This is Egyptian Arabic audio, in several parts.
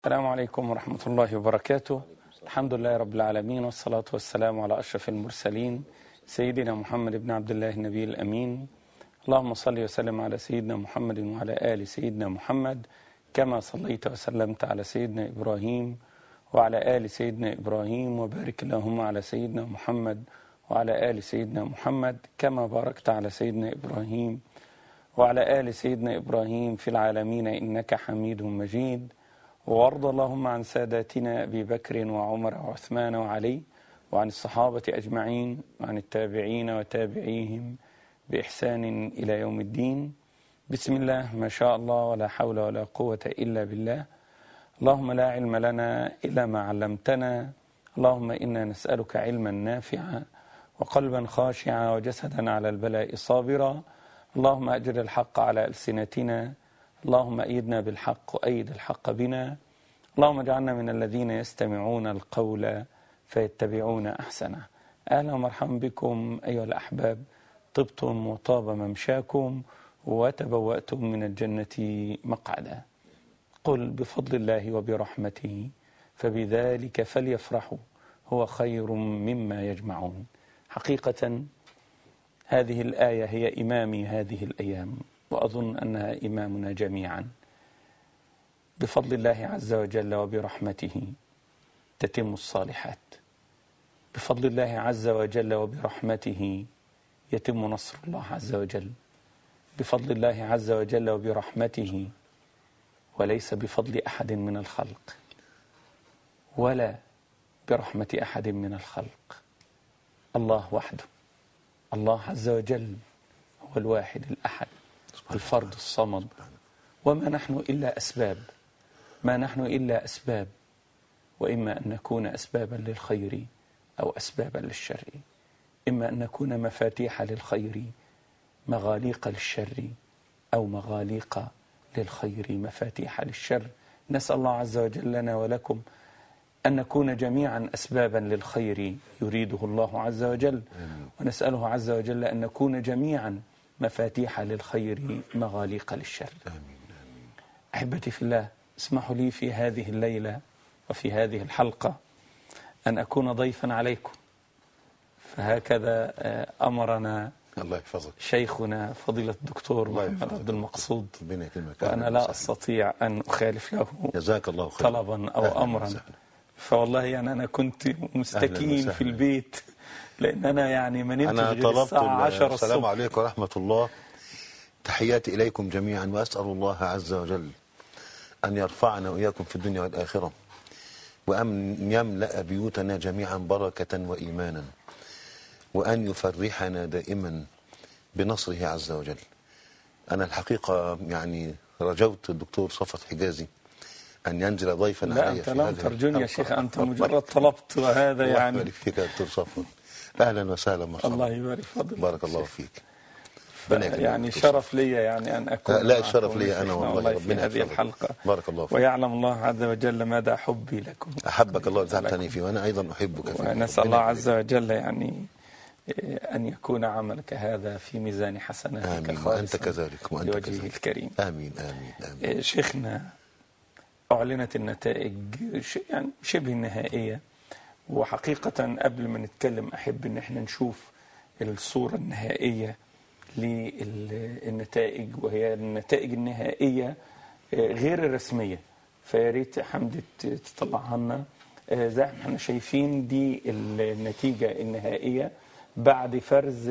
السلام عليكم ورحمة الله وبركاته الحمد لله رب العالمين والصلاة والسلام على أشرف المرسلين سيدنا محمد بن عبد الله النبي الأمين اللهم صل وسلم على سيدنا محمد وعلى آل سيدنا محمد كما صليت وسلمت على سيدنا إبراهيم وعلى آل سيدنا إبراهيم وبارك اللهم على سيدنا محمد وعلى آل سيدنا محمد كما باركت على سيدنا إبراهيم وعلى آل سيدنا إبراهيم في العالمين إنك حميد مجيد وارض اللهم عن ساداتنا أبي بكر وعمر وعثمان وعلي وعن الصحابة أجمعين وعن التابعين وتابعيهم بإحسان إلى يوم الدين بسم الله ما شاء الله ولا حول ولا قوة إلا بالله اللهم لا علم لنا إلا ما علمتنا اللهم إنا نسألك علما نافعا وقلبا خاشعا وجسدا على البلاء صابرا اللهم أجر الحق على ألسنتنا اللهم أيدنا بالحق وأيد الحق بنا اللهم اجعلنا من الذين يستمعون القول فيتبعون أحسنه أهلا ومرحبا بكم أيها الأحباب طبتم وطاب ممشاكم وتبوأتم من الجنة مقعدا قل بفضل الله وبرحمته فبذلك فليفرحوا هو خير مما يجمعون حقيقة هذه الآية هي إمامي هذه الأيام وأظن أنها إمامنا جميعا بفضل الله عز وجل وبرحمته تتم الصالحات بفضل الله عز وجل وبرحمته يتم نصر الله عز وجل بفضل الله عز وجل وبرحمته وليس بفضل أحد من الخلق ولا برحمة أحد من الخلق الله وحده الله عز وجل هو الواحد الأحد الفرد الصمد وما نحن إلا أسباب ما نحن إلا أسباب وإما أن نكون أسبابا للخير أو أسبابا للشر إما أن نكون مفاتيح للخير مغاليق للشر أو مغاليق للخير مفاتيح للشر نسأل الله عز وجل لنا ولكم أن نكون جميعا أسبابا للخير يريده الله عز وجل ونسأله عز وجل أن نكون جميعا مفاتيح للخير مغاليق للشر أحبتي في الله اسمحوا لي في هذه الليلة وفي هذه الحلقة أن أكون ضيفا عليكم فهكذا أمرنا الله يحفظك شيخنا فضيلة الدكتور الله محمد يحفظك. عبد المقصود ربنا يكرمك وأنا أهلاً لا وسهلاً. أستطيع أن أخالف له جزاك الله خيرا طلبا أو أهلاً أمرا وسهلاً. فوالله يعني أنا كنت مستكين وسهلاً. في البيت لأن أنا يعني ما نمتش أنا غير طلبت الساعة 10 السلام الصبح عليكم ورحمة الله تحياتي إليكم جميعا وأسأل الله عز وجل أن يرفعنا وإياكم في الدنيا والآخرة وأن يملأ بيوتنا جميعا بركة وإيمانا وأن يفرحنا دائما بنصره عز وجل أنا الحقيقة يعني رجوت الدكتور صفت حجازي أن ينزل ضيفا لا علي أنت في لم هذه ترجوني يا الحلقة. شيخ أنت مجرد طلبت وهذا الله يعني يبارك فيك يا دكتور صفوت اهلا وسهلا مرحبا الله يبارك فضلك بارك الله فيك ربنا يكرمك يعني دكتور شرف لي يعني أن أكون لا, لا معكم الشرف لي انا شيخنا والله في ربنا هذه يحفظك. الحلقة بارك الله فيك ويعلم الله عز وجل مدى حبي لكم احبك الله وزعتني فيه وانا ايضا احبك فيه ونسأل ربنا الله يبارك عز وجل يعني إيه، أن يكون عملك هذا في ميزان حسناتك آمين، خالصا وأنت كذلك، وأنت لوجهه كذلك. الكريم امين امين امين إيه، شيخنا أعلنت النتائج ش- يعني شبه النهائية وحقيقة قبل ما نتكلم أحب إن احنا نشوف الصورة النهائية للنتائج وهي النتائج النهائية آه، غير الرسمية فيا ريت حمدي ت- تطلعها لنا آه، زي ما احنا شايفين دي النتيجة النهائية بعد فرز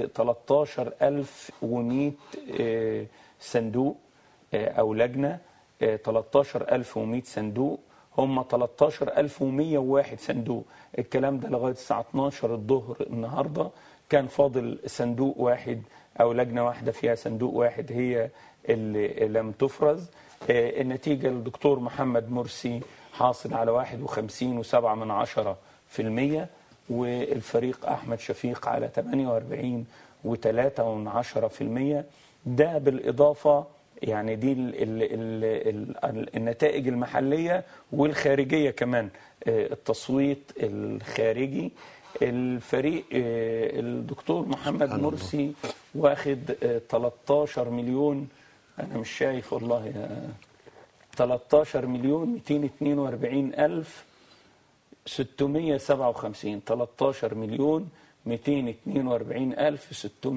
13100 آه، صندوق آه، أو لجنة آه، 13100 صندوق هم 13101 صندوق الكلام ده لغاية الساعة 12 الظهر النهاردة كان فاضل صندوق واحد أو لجنة واحدة فيها صندوق واحد هي اللي لم تفرز آه، النتيجة الدكتور محمد مرسي حاصل على 51 وسبعة من عشرة في المية والفريق أحمد شفيق على 48 وثلاثة من عشرة في المية ده بالإضافة يعني دي ال ال ال ال النتائج المحلية والخارجية كمان آه، التصويت الخارجي الفريق آه، الدكتور محمد مرسي واخد آه، 13 مليون أنا مش شايف والله يا 13 مليون 242 ألف 657 13 مليون 242 ألف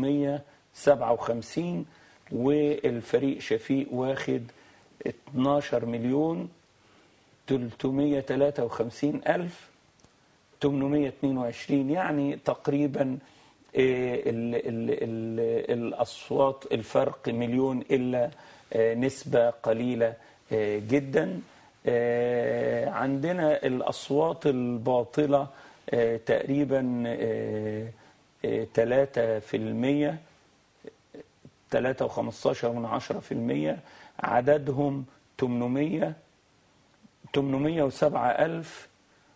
657 والفريق شفيق واخد 12 مليون 353 ألف 822 يعني تقريبا آه، ال ال ال الأصوات الفرق مليون إلا آه، نسبة قليلة آه، جدا آه، عندنا الأصوات الباطلة آه، تقريبا آه، آه، 3% 3 وخمستاشر من عشرة في المية عددهم 800 807 ألف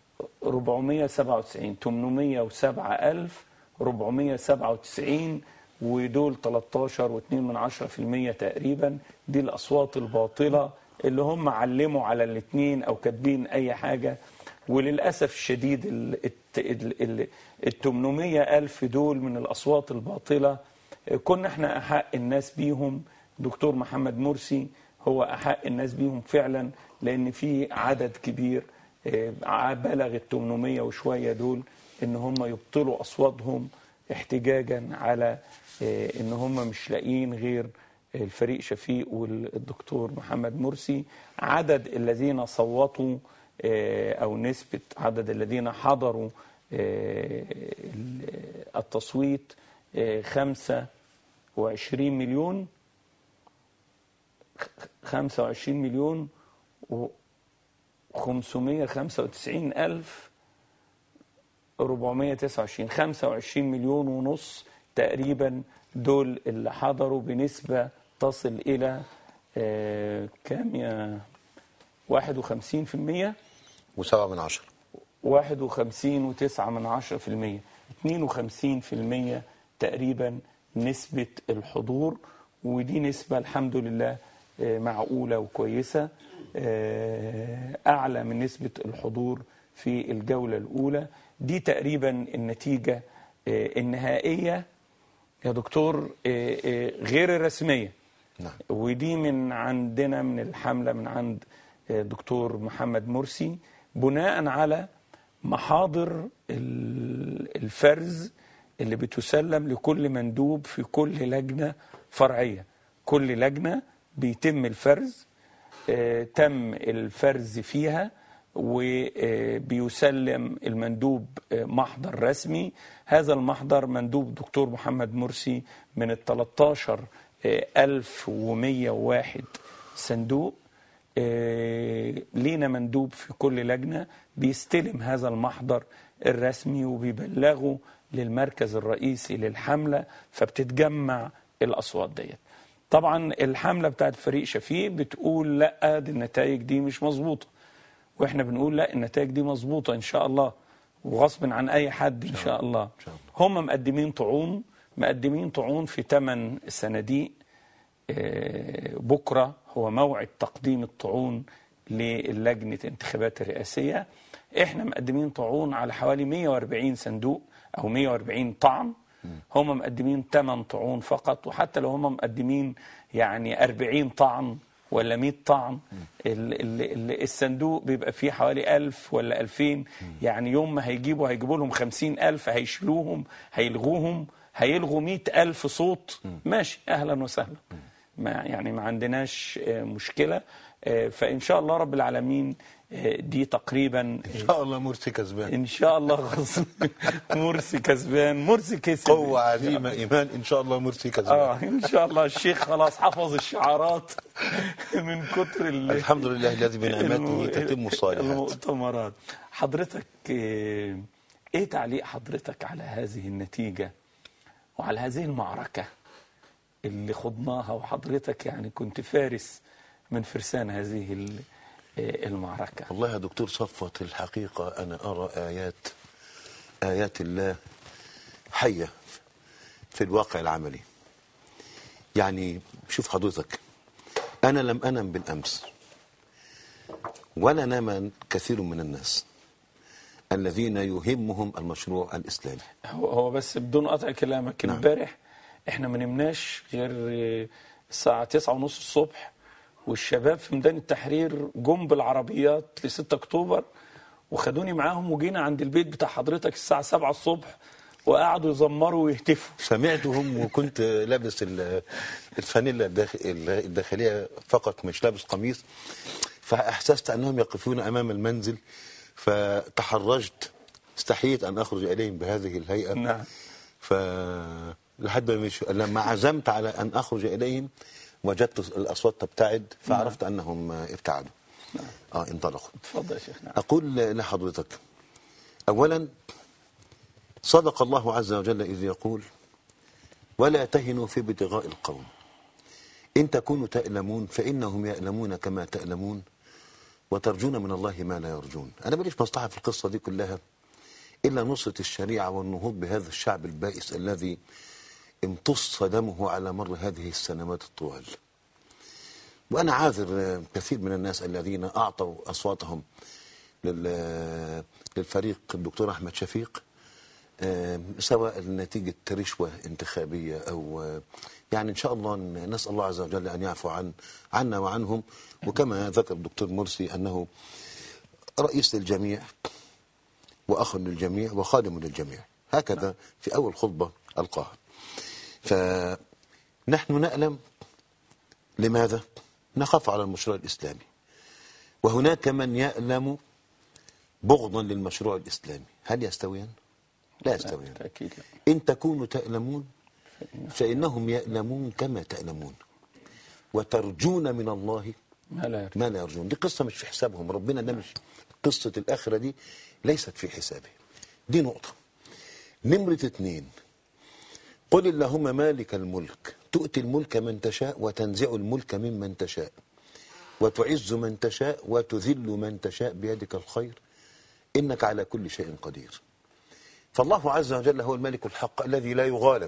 497 807 ألف 497 ودول 13 و2 من عشرة في المية تقريبا دي الأصوات الباطلة اللي هم علموا على الاثنين أو كاتبين أي حاجة وللأسف الشديد ال ال- ال- ال 800 ألف دول من الأصوات الباطلة كنا احنا أحق الناس بيهم دكتور محمد مرسي هو أحق الناس بيهم فعلا لأن في عدد كبير آه، بلغ ال 800 وشوية دول إن هم يبطلوا أصواتهم احتجاجا على آه، إن هم مش لاقيين غير الفريق شفيق والدكتور محمد مرسي عدد الذين صوتوا آه، أو نسبة عدد الذين حضروا آه، التصويت آه، خمسة وعشرين مليون خمسة وعشرين مليون وخمسمية خمسة وتسعين ألف ربعمية تسعة وعشرين خمسة وعشرين مليون ونص تقريبا دول اللي حضروا بنسبة تصل إلى آه، كام يا واحد وخمسين في المية وسبعة من عشرة واحد وخمسين وتسعة من عشرة في المية اتنين وخمسين في المية تقريبا نسبة الحضور ودي نسبة الحمد لله آه، معقولة وكويسة آه، أعلى من نسبة الحضور في الجولة الأولى دي تقريبا النتيجة آه، النهائية يا دكتور آه، آه، غير الرسمية نعم ودي من عندنا من الحملة من عند دكتور محمد مرسي بناء على محاضر ال- الفرز اللي بتسلم لكل مندوب في كل لجنة فرعية كل لجنة بيتم الفرز آه، تم الفرز فيها وبيسلم المندوب آه، محضر رسمي هذا المحضر مندوب دكتور محمد مرسي من ال 13 آه، 1101 صندوق آه، لينا مندوب في كل لجنة بيستلم هذا المحضر الرسمي وبيبلغه للمركز الرئيسي للحملة فبتتجمع الأصوات ديت طبعا الحملة بتاعت فريق شفيق بتقول لا دي النتائج دي مش مظبوطة واحنا بنقول لا النتائج دي مظبوطة ان شاء الله وغصب عن اي حد ان شاء الله شاء هم مقدمين طعون مقدمين طعون في ثمان صناديق آه، بكرة هو موعد تقديم الطعون للجنة الانتخابات الرئاسية احنا مقدمين طعون على حوالي 140 صندوق او 140 طعن هم مقدمين 8 طعون فقط وحتى لو هم مقدمين يعني 40 طعن ولا 100 طعن ال ال ال الصندوق بيبقى فيه حوالي 1000 ولا 2000 يعني يوم ما هيجيبوا هيجيبوا لهم 50000 هيشيلوهم هيلغوهم هيلغوا 100000 صوت ماشي اهلا وسهلا ما يعني ما عندناش آه، مشكلة آه، فإن شاء الله رب العالمين آه، دي تقريبا إن شاء الله مرسي كسبان إن شاء الله غصب مرسي كسبان مرسي كسب قوة عزيمة إيمان إن شاء الله مرسي كسبان اه ان شاء الله الشيخ خلاص حفظ الشعارات من كتر ال- الحمد لله الذي بنعمته الم- تتم الصالحات المؤتمرات حضرتك آه، ايه تعليق حضرتك على هذه النتيجة وعلى هذه المعركة اللي خضناها وحضرتك يعني كنت فارس من فرسان هذه ال- آه، المعركة والله يا دكتور صفوت الحقيقة أنا أرى آيات آيات الله حية في الواقع العملي يعني شوف حضرتك أنا لم أنم بالأمس ولا نام كثير من الناس الذين يهمهم المشروع الإسلامي هو هو بس بدون قطع كلامك نعم. امبارح احنا ما نمناش غير آه، الساعة تسعة ونص الصبح والشباب في ميدان التحرير جم بالعربيات ل 6 اكتوبر وخدوني معاهم وجينا عند البيت بتاع حضرتك الساعه 7 الصبح وقعدوا يزمروا ويهتفوا سمعتهم وكنت لابس ال- الفانيلا الداخ- الداخليه فقط مش لابس قميص فاحسست انهم يقفون امام المنزل فتحرجت استحييت ان اخرج اليهم بهذه الهيئه نعم. ف لحد ما مش لما عزمت على ان اخرج اليهم وجدت الاصوات تبتعد فعرفت انهم ابتعدوا اه انطلقوا اتفضل يا شيخ نعم أقول لحضرتك أولا صدق الله عز وجل إذ يقول ولا تهنوا في ابتغاء القوم إن تكونوا تألمون فإنهم يألمون كما تألمون وترجون من الله ما لا يرجون أنا ماليش مصلحة في القصة دي كلها إلا نصرة الشريعة والنهوض بهذا الشعب البائس الذي امتص دمه على مر هذه السنوات الطوال وأنا عاذر آه، كثير من الناس الذين أعطوا أصواتهم لل- للفريق الدكتور أحمد شفيق آه، سواء نتيجة رشوة انتخابية أو آه، يعني إن شاء الله ن- نسأل الله عز وجل أن يعفو عن عنا وعنهم وكما ذكر الدكتور مرسي أنه رئيس للجميع وأخ للجميع وخادم للجميع هكذا في أول خطبة ألقاها فنحن نألم لماذا؟ نخاف على المشروع الإسلامي وهناك من يألم بغضا للمشروع الإسلامي هل يستويان؟ لا يستويان بالتاكيد لا. إن تكونوا تألمون فإنهم يألمون كما تألمون وترجون من الله ما لا يرجع ما لا يرجون دي قصة مش في حسابهم ربنا ده مش قصة الآخرة دي ليست في حسابه دي نقطة نمرة اتنين قل اللهم مالك الملك تؤتي الملك من تشاء وتنزع الملك ممن تشاء وتعز من تشاء وتذل من تشاء بيدك الخير إنك على كل شيء قدير فالله عز وجل هو الملك الحق الذي لا يغالب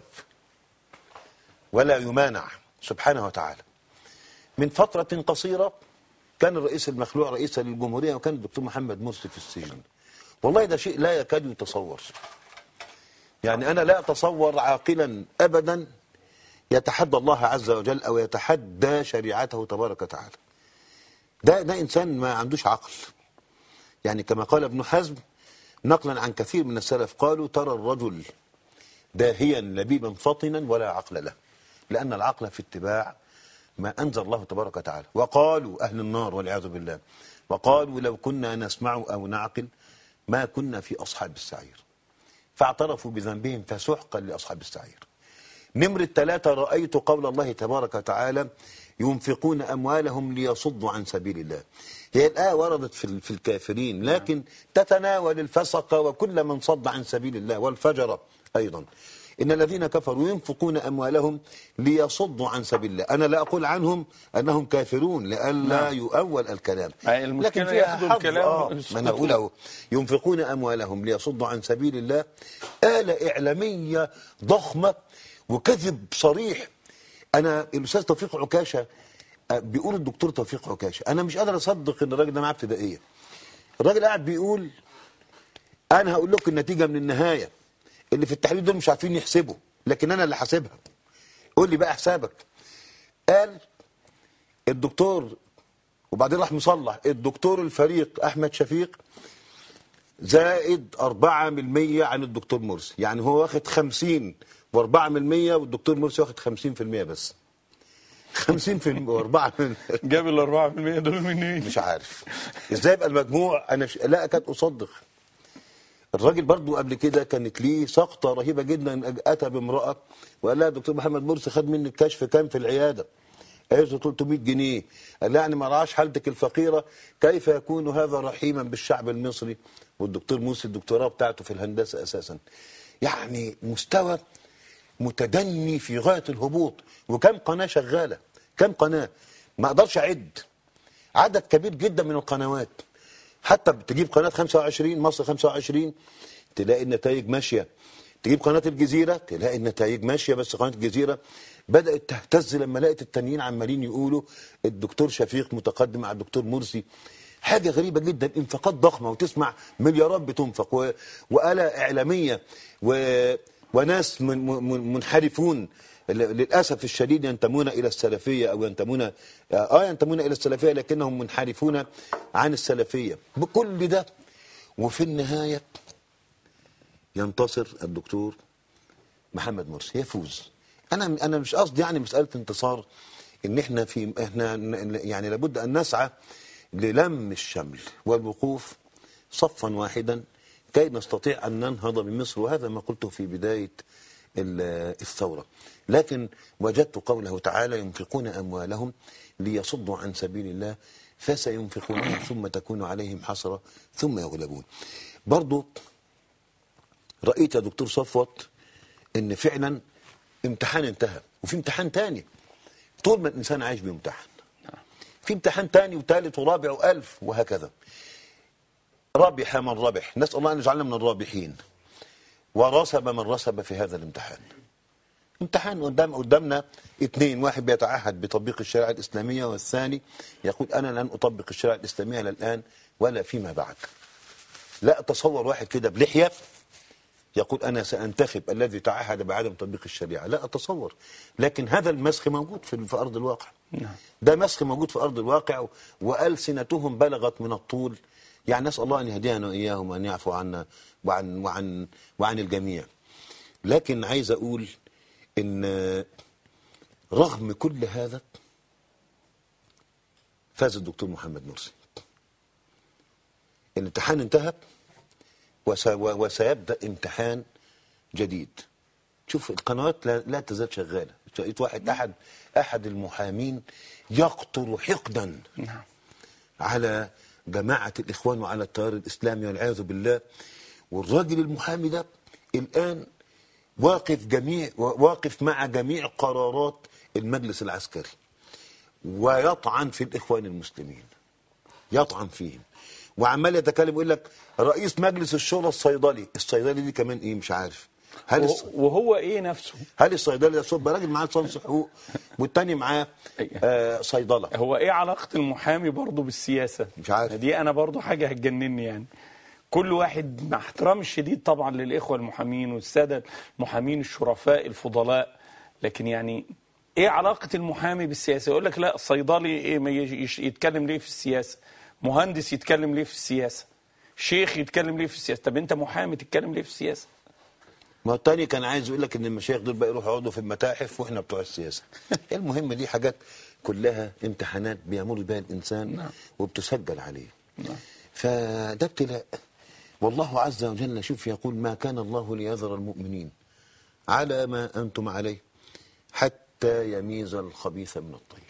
ولا يمانع سبحانه وتعالى من فترة قصيرة كان الرئيس المخلوع رئيسا للجمهورية وكان الدكتور محمد مرسي في السجن والله ده شيء لا يكاد يتصور يعني أنا لا أتصور عاقلا أبدا يتحدى الله عز وجل أو يتحدى شريعته تبارك وتعالى ده ده إنسان ما عندوش عقل يعني كما قال ابن حزم نقلا عن كثير من السلف قالوا ترى الرجل داهيا لبيبا فطنا ولا عقل له لأن العقل في اتباع ما أنزل الله تبارك وتعالى وقالوا أهل النار والعياذ بالله وقالوا لو كنا نسمع أو نعقل ما كنا في أصحاب السعير فاعترفوا بذنبهم فسحقا لأصحاب السعير نمرة ثلاثة رأيت قول الله تبارك وتعالى ينفقون أموالهم ليصدوا عن سبيل الله هي الآية وردت في في الكافرين لكن تتناول الفسق وكل من صد عن سبيل الله والفجر أيضا إن الذين كفروا ينفقون أموالهم ليصدوا عن سبيل الله أنا لا أقول عنهم أنهم كافرون لئلا نعم. يؤول الكلام أي المشكلة فيها ياخدوا حظ. الكلام آه ويسقطوه. ما أنا أقول أهو ينفقون أموالهم ليصدوا عن سبيل الله آلة إعلامية ضخمة وكذب صريح أنا الأستاذ توفيق عكاشة آه، بيقول الدكتور توفيق عكاشة أنا مش قادر أصدق إن الراجل ده معاه ابتدائية الراجل قاعد بيقول أنا هقول لكم النتيجة من النهاية اللي في التحليل دول مش عارفين يحسبوا لكن أنا اللي حاسبها قول لي بقى حسابك قال الدكتور وبعدين راح مصلح الدكتور الفريق أحمد شفيق زائد 4% عن الدكتور مرسي يعني هو واخد 50 و4% والدكتور مرسي واخد 50% بس 50% و4 من جاب ال 4% دول منين؟ مش عارف ازاي يبقى المجموع انا ش... لا اكاد اصدق الراجل برضو قبل كده كانت ليه سقطه رهيبه جدا اتى بامراه وقال لها دكتور محمد مرسي خد مني الكشف كام في العياده قالت له 300 جنيه قال لها يعني ما رعاش حالتك الفقيره كيف يكون هذا رحيما بالشعب المصري والدكتور مرسي الدكتوراه بتاعته في الهندسه اساسا يعني مستوى متدني في غايه الهبوط وكم قناه شغاله كم قناه ما اقدرش اعد عدد كبير جدا من القنوات حتى تجيب قناه 25 مصر 25 تلاقي النتائج ماشيه تجيب قناه الجزيره تلاقي النتائج ماشيه بس قناه الجزيره بدات تهتز لما لقيت التانيين عمالين يقولوا الدكتور شفيق متقدم مع الدكتور مرسي حاجه غريبه جدا انفاقات ضخمه وتسمع مليارات بتنفق و... واله اعلاميه و... وناس من... من... منحرفون ل- للاسف الشديد ينتمون الى السلفيه او ينتمون اه ينتمون الى السلفيه لكنهم منحرفون عن السلفيه بكل ده وفي النهايه ينتصر الدكتور محمد مرسي يفوز انا انا مش قصدي يعني مساله انتصار ان احنا في احنا ن- يعني لابد ان نسعى للم الشمل والوقوف صفا واحدا كي نستطيع ان ننهض بمصر وهذا ما قلته في بدايه ال- الثوره لكن وجدت قوله تعالى ينفقون اموالهم ليصدوا عن سبيل الله فسينفقونها ثم تكون عليهم حسره ثم يغلبون برضو رأيت يا دكتور صفوت ان فعلا امتحان انتهى وفي امتحان تاني طول ما الانسان عايش بيمتحن في امتحان تاني وثالث ورابع والف وهكذا ربح من ربح نسال الله ان يجعلنا من الرابحين ورسب من رسب في هذا الامتحان امتحان قدام قدامنا اثنين واحد بيتعهد بتطبيق الشريعه الاسلاميه والثاني يقول انا لن اطبق الشريعه الاسلاميه لا الان ولا فيما بعد لا اتصور واحد كده بلحيه يقول أنا سأنتخب الذي تعهد بعدم تطبيق الشريعة لا أتصور لكن هذا المسخ موجود في, في أرض الواقع نعم. ده مسخ موجود في أرض الواقع وألسنتهم بلغت من الطول يعني نسأل الله أن يهدينا وإياهم وأن يعفو عنا وعن, وعن, وعن الجميع لكن عايز أقول إن رغم كل هذا فاز الدكتور محمد مرسي الامتحان انتهى وس- و- وسيبدأ امتحان جديد شوف القنوات لا, لا تزال شغالة لقيت واحد أحد أحد المحامين يقطر حقدا نعم على جماعة الإخوان وعلى التيار الإسلامي والعياذ بالله والراجل المحامي ده الآن واقف جميع واقف مع جميع قرارات المجلس العسكري ويطعن في الإخوان المسلمين يطعن فيهم وعمال يتكلم يقول لك رئيس مجلس الشورى الصيدلي الصيدلي دي كمان ايه مش عارف هل الص... وهو- وهو ايه نفسه هل الصيدلي ده صوت راجل معاه لصنص حقوق والتاني معاه آه صيدله هو ايه علاقة المحامي برضه بالسياسة مش عارف. دي انا برضه حاجة هتجنني يعني كل واحد مع احترامي الشديد طبعا للاخوة المحامين والسادة المحامين الشرفاء الفضلاء لكن يعني ايه علاقة المحامي بالسياسة يقول لك لا الصيدلي ايه ما يجي- يش- يتكلم ليه في السياسة مهندس يتكلم ليه في السياسة شيخ يتكلم ليه في السياسة طب انت محامي تتكلم ليه في السياسة ما هو التاني كان عايز يقول لك ان المشايخ دول بقى يروحوا يقعدوا في المتاحف واحنا بتوع السياسه المهم دي حاجات كلها امتحانات بيمر بها الانسان نعم. وبتسجل عليه نعم. فده ابتلاء والله عز وجل شوف يقول ما كان الله ليذر المؤمنين على ما انتم عليه حتى يميز الخبيث من الطيب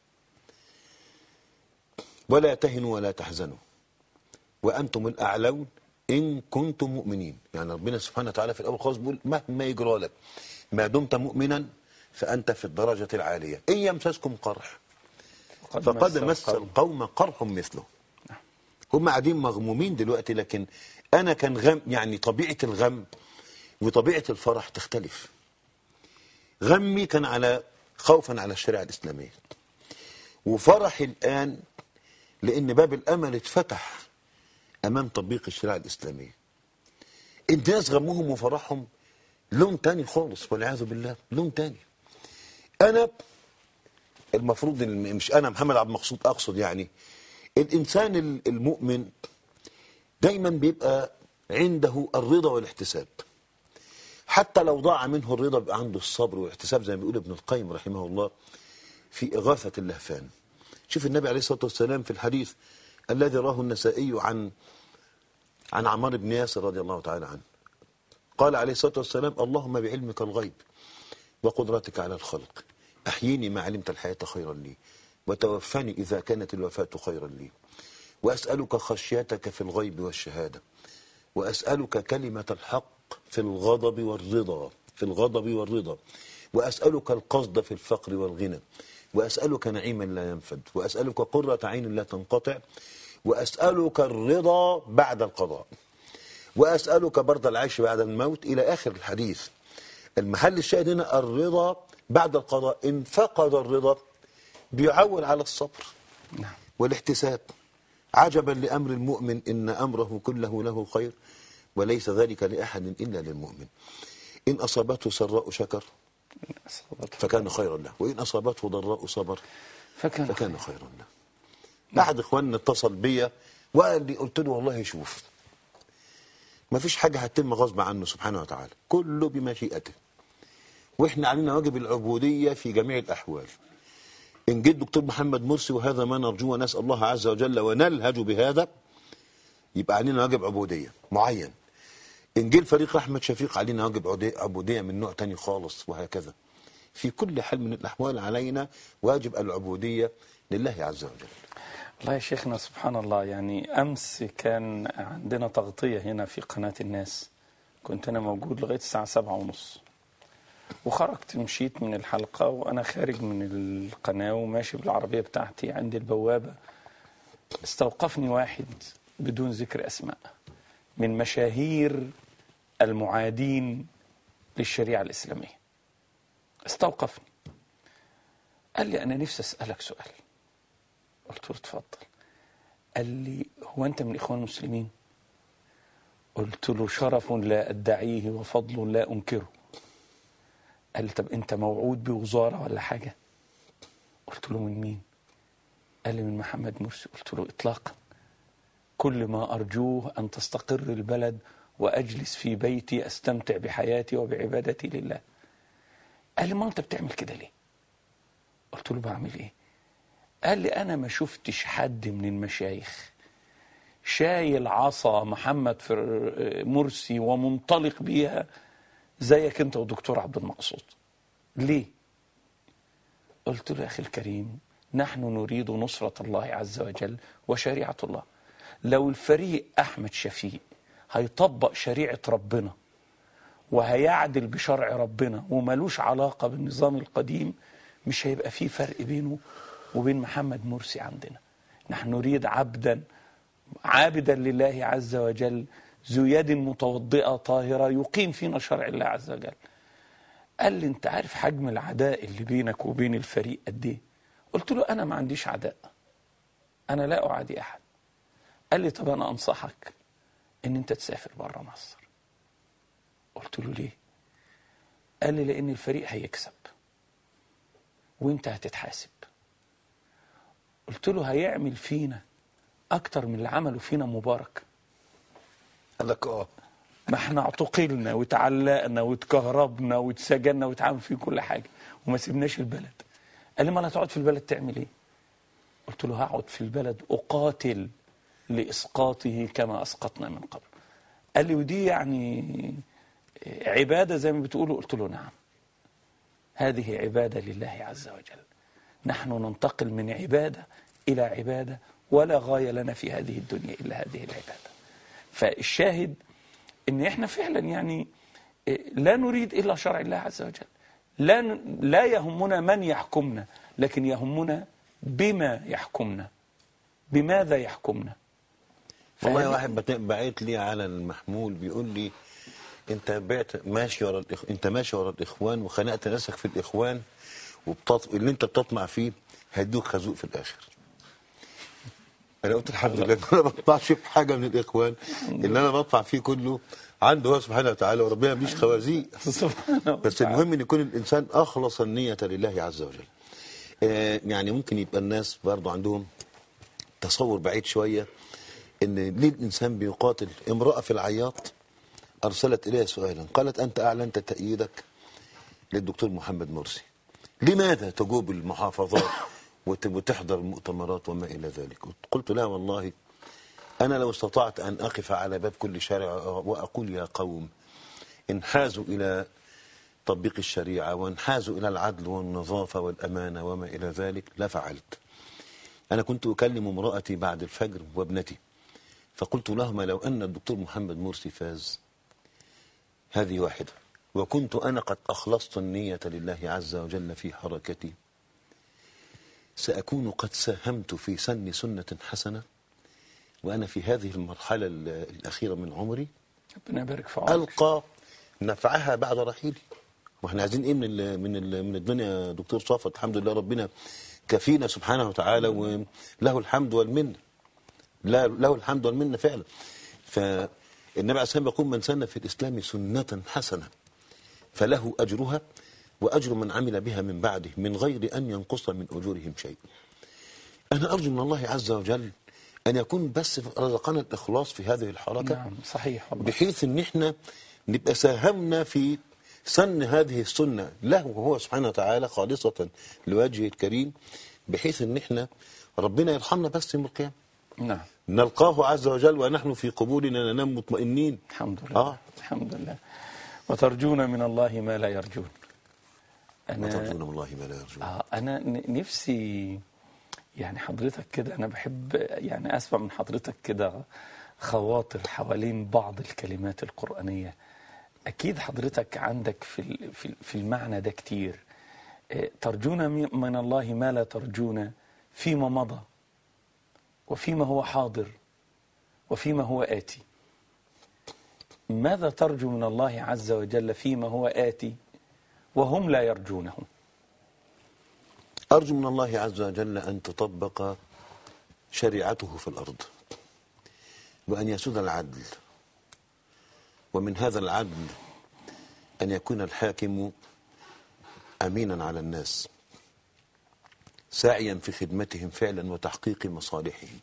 ولا تهنوا ولا تحزنوا وانتم الاعلون ان كنتم مؤمنين يعني ربنا سبحانه وتعالى في الاول خالص بيقول مهما يجرى لك ما دمت مؤمنا فانت في الدرجه العاليه ان يمسسكم قرح فقد مس القوم. القوم قرح مثله هم قاعدين مغمومين دلوقتي لكن انا كان غم يعني طبيعه الغم وطبيعه الفرح تختلف غمي كان على خوفا على الشريعه الاسلاميه وفرحي الان لان باب الامل اتفتح امام تطبيق الشريعه الاسلاميه الناس غمهم وفرحهم لون تاني خالص والعياذ بالله لون تاني انا المفروض إن- مش انا محمد عبد المقصود اقصد يعني الانسان ال- المؤمن دايما بيبقى عنده الرضا والاحتساب حتى لو ضاع منه الرضا بيبقى عنده الصبر والاحتساب زي ما بيقول ابن القيم رحمه الله في إغاثة اللهفان شوف النبي عليه الصلاة والسلام في الحديث الذي راه النسائي عن عن عمار بن ياسر رضي الله تعالى عنه قال عليه الصلاة والسلام اللهم بعلمك الغيب وقدرتك على الخلق أحييني ما علمت الحياة خيرا لي وتوفني إذا كانت الوفاة خيرا لي وأسألك خشيتك في الغيب والشهادة وأسألك كلمة الحق في الغضب والرضا في الغضب والرضا وأسألك القصد في الفقر والغنى وأسألك نعيما لا ينفد وأسألك قرة عين لا تنقطع وأسألك الرضا بعد القضاء وأسألك برد العيش بعد الموت إلى آخر الحديث المحل الشاهد هنا الرضا بعد القضاء إن فقد الرضا بيعول على الصبر نعم والاحتساب عجبا لأمر المؤمن إن أمره كله له خير وليس ذلك لأحد إلا للمؤمن إن أصابته سراء شكر أصابته فكان خيرا له وإن أصابته ضراء صبر فكان فكان خيرا له بعد إخواننا اتصل بيا وقال لي قلت له والله شوف ما فيش حاجة هتتم غصب عنه سبحانه وتعالى كله بمشيئته واحنا علينا واجب العبودية في جميع الأحوال إن جه الدكتور محمد مرسي وهذا ما نرجوه ونسأل الله عز وجل ونلهج بهذا يبقى علينا واجب عبودية معين إن جه الفريق أحمد شفيق علينا واجب عبودية- عبودية من نوع تاني خالص وهكذا في كل حال من الأحوال علينا واجب العبودية لله عز وجل والله يا شيخنا سبحان الله يعني أمس كان عندنا تغطية هنا في قناة الناس كنت أنا موجود لغاية الساعة سبعة ونص وخرجت مشيت من الحلقة وأنا خارج من القناة وماشي بالعربية بتاعتي عند البوابة استوقفني واحد بدون ذكر أسماء من مشاهير المعادين للشريعة الإسلامية استوقفني قال لي أنا نفسي أسألك سؤال قلت له اتفضل قال لي هو أنت من إخوان المسلمين قلت له شرف لا أدعيه وفضل لا أنكره قال لي طب أنت موعود بوزارة ولا حاجة قلت له من مين قال لي من محمد مرسي قلت له إطلاقا كل ما أرجوه أن تستقر البلد وأجلس في بيتي أستمتع بحياتي وبعبادتي لله قال لي ما أنت بتعمل كده ليه قلت له بعمل إيه قال لي أنا ما شفتش حد من المشايخ شايل عصا محمد فر- مرسي ومنطلق بيها زيك أنت ودكتور عبد المقصود ليه قلت له يا أخي الكريم نحن نريد نصرة الله عز وجل وشريعة الله لو الفريق أحمد شفيق هيطبق شريعة ربنا وهيعدل بشرع ربنا وملوش علاقة بالنظام القديم مش هيبقى فيه فرق بينه وبين محمد مرسي عندنا نحن نريد عبدا عابدا لله عز وجل ذو يد متوضئة طاهرة يقيم فينا شرع الله عز وجل قال لي انت عارف حجم العداء اللي بينك وبين الفريق قد ايه قلت له انا ما عنديش عداء انا لا اعادي احد قال لي طب انا انصحك ان انت تسافر بره مصر قلت له ليه قال لي لان الفريق هيكسب وانت هتتحاسب قلت له هيعمل فينا اكتر من اللي عمله فينا مبارك قال لك اه ما احنا اعتقلنا وتعلقنا واتكهربنا واتسجنا واتعمل فيه كل حاجه وما سيبناش البلد قال لي ما هتقعد في البلد تعمل ايه قلت له هقعد في البلد اقاتل لاسقاطه كما اسقطنا من قبل قال لي ودي يعني عباده زي ما بتقولوا قلت له نعم هذه عباده لله عز وجل نحن ننتقل من عباده الى عباده ولا غايه لنا في هذه الدنيا الا هذه العباده فالشاهد ان احنا فعلا يعني لا نريد الا شرع الله عز وجل لا ن- لا يهمنا من يحكمنا لكن يهمنا بما يحكمنا بماذا يحكمنا والله فهذه- واحد بت- بعت لي على المحمول بيقول لي انت بعت ماشي ورا الإخ... انت ماشي ورا الاخوان وخنقت نفسك في الاخوان وبتط... اللي انت بتطمع فيه هيدوك خازوق في الاخر انا قلت الحمد لله إن انا ما بطمعش في حاجه من الاخوان اللي انا بطمع فيه كله عنده هو سبحانه وتعالى وربنا مليش خوازيق سبحانه بس وتعالى. المهم ان يكون الانسان اخلص النيه لله عز وجل آه، يعني ممكن يبقى الناس برضو عندهم تصور بعيد شويه ان ليه الانسان بيقاتل امراه في العياط ارسلت اليها سؤالا قالت انت اعلنت تأييدك للدكتور محمد مرسي لماذا تجوب المحافظات وت- وتحضر المؤتمرات وما الى ذلك قلت لها والله انا لو استطعت ان اقف على باب كل شارع واقول يا قوم انحازوا الى تطبيق الشريعه وانحازوا الى العدل والنظافه والامانه وما الى ذلك لفعلت انا كنت اكلم امراتي بعد الفجر وابنتي فقلت لهما لو ان الدكتور محمد مرسي فاز هذه واحده وكنت انا قد اخلصت النيه لله عز وجل في حركتي ساكون قد ساهمت في سن سنه حسنه وانا في هذه المرحله ال- الاخيره من عمري ربنا يبارك في عمرك القى نفعها بعد رحيلي واحنا عايزين ايه من ال من ال من الدنيا يا دكتور صافت الحمد لله ربنا كفينا سبحانه وتعالى وله الحمد والمنه لا له الحمد والمنه فعلا فالنبي عليه الصلاه والسلام يقول من سن في الاسلام سنه حسنه فله اجرها وأجر من عمل بها من بعده من غير أن ينقص من أجورهم شيء أنا أرجو من الله عز وجل أن يكون بس رزقنا الإخلاص في هذه الحركة نعم صحيح والله بحيث ان احنا نبقى ساهمنا في سن هذه السنة له هو سبحانه وتعالى خالصة لوجهه الكريم بحيث ان احنا ربنا يرحمنا بس يوم القيامة نعم نلقاه عز وجل ونحن في قبورنا ننام مطمئنين الحمد لله آه. الحمد لله وترجون من الله ما لا يرجون أنا وترجون من الله ما لا يرجون آه أنا ن- نفسي يعني حضرتك كده أنا بحب يعني أسمع من حضرتك كده خواطر حوالين بعض الكلمات القرآنية أكيد حضرتك عندك في ال- في ال- في المعنى ده كتير آه، ترجون مي- من الله ما لا ترجون فيما مضى وفيما هو حاضر وفيما هو آتي ماذا ترجو من الله عز وجل فيما هو آتي وهم لا يرجونه أرجو من الله عز وجل أن تطبق شريعته في الأرض وأن يسود العدل ومن هذا العدل أن يكون الحاكم أمينا على الناس ساعيا في خدمتهم فعلا وتحقيق مصالحهم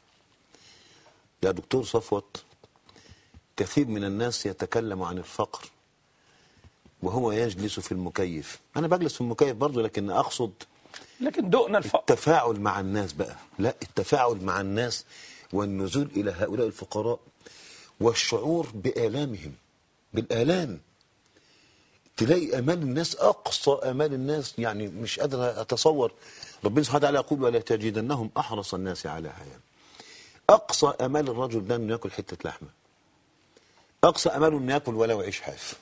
يا دكتور صفوت كثير من الناس يتكلم عن الفقر وهو يجلس في المكيف أنا بجلس في المكيف برضه لكن أقصد لكن دقنا الفقر التفاعل مع الناس بقى لا التفاعل مع الناس والنزول إلى هؤلاء الفقراء والشعور بآلامهم بالآلام تلاقي أمال الناس أقصى أمال الناس يعني مش قادر أتصور ربنا سبحانه وتعالى يقول ولا تجدنهم أحرص الناس على حياة أقصى أمال الرجل ده إنه ياكل حتة لحمة أقصى أماله إنه ياكل ولو عيش حاف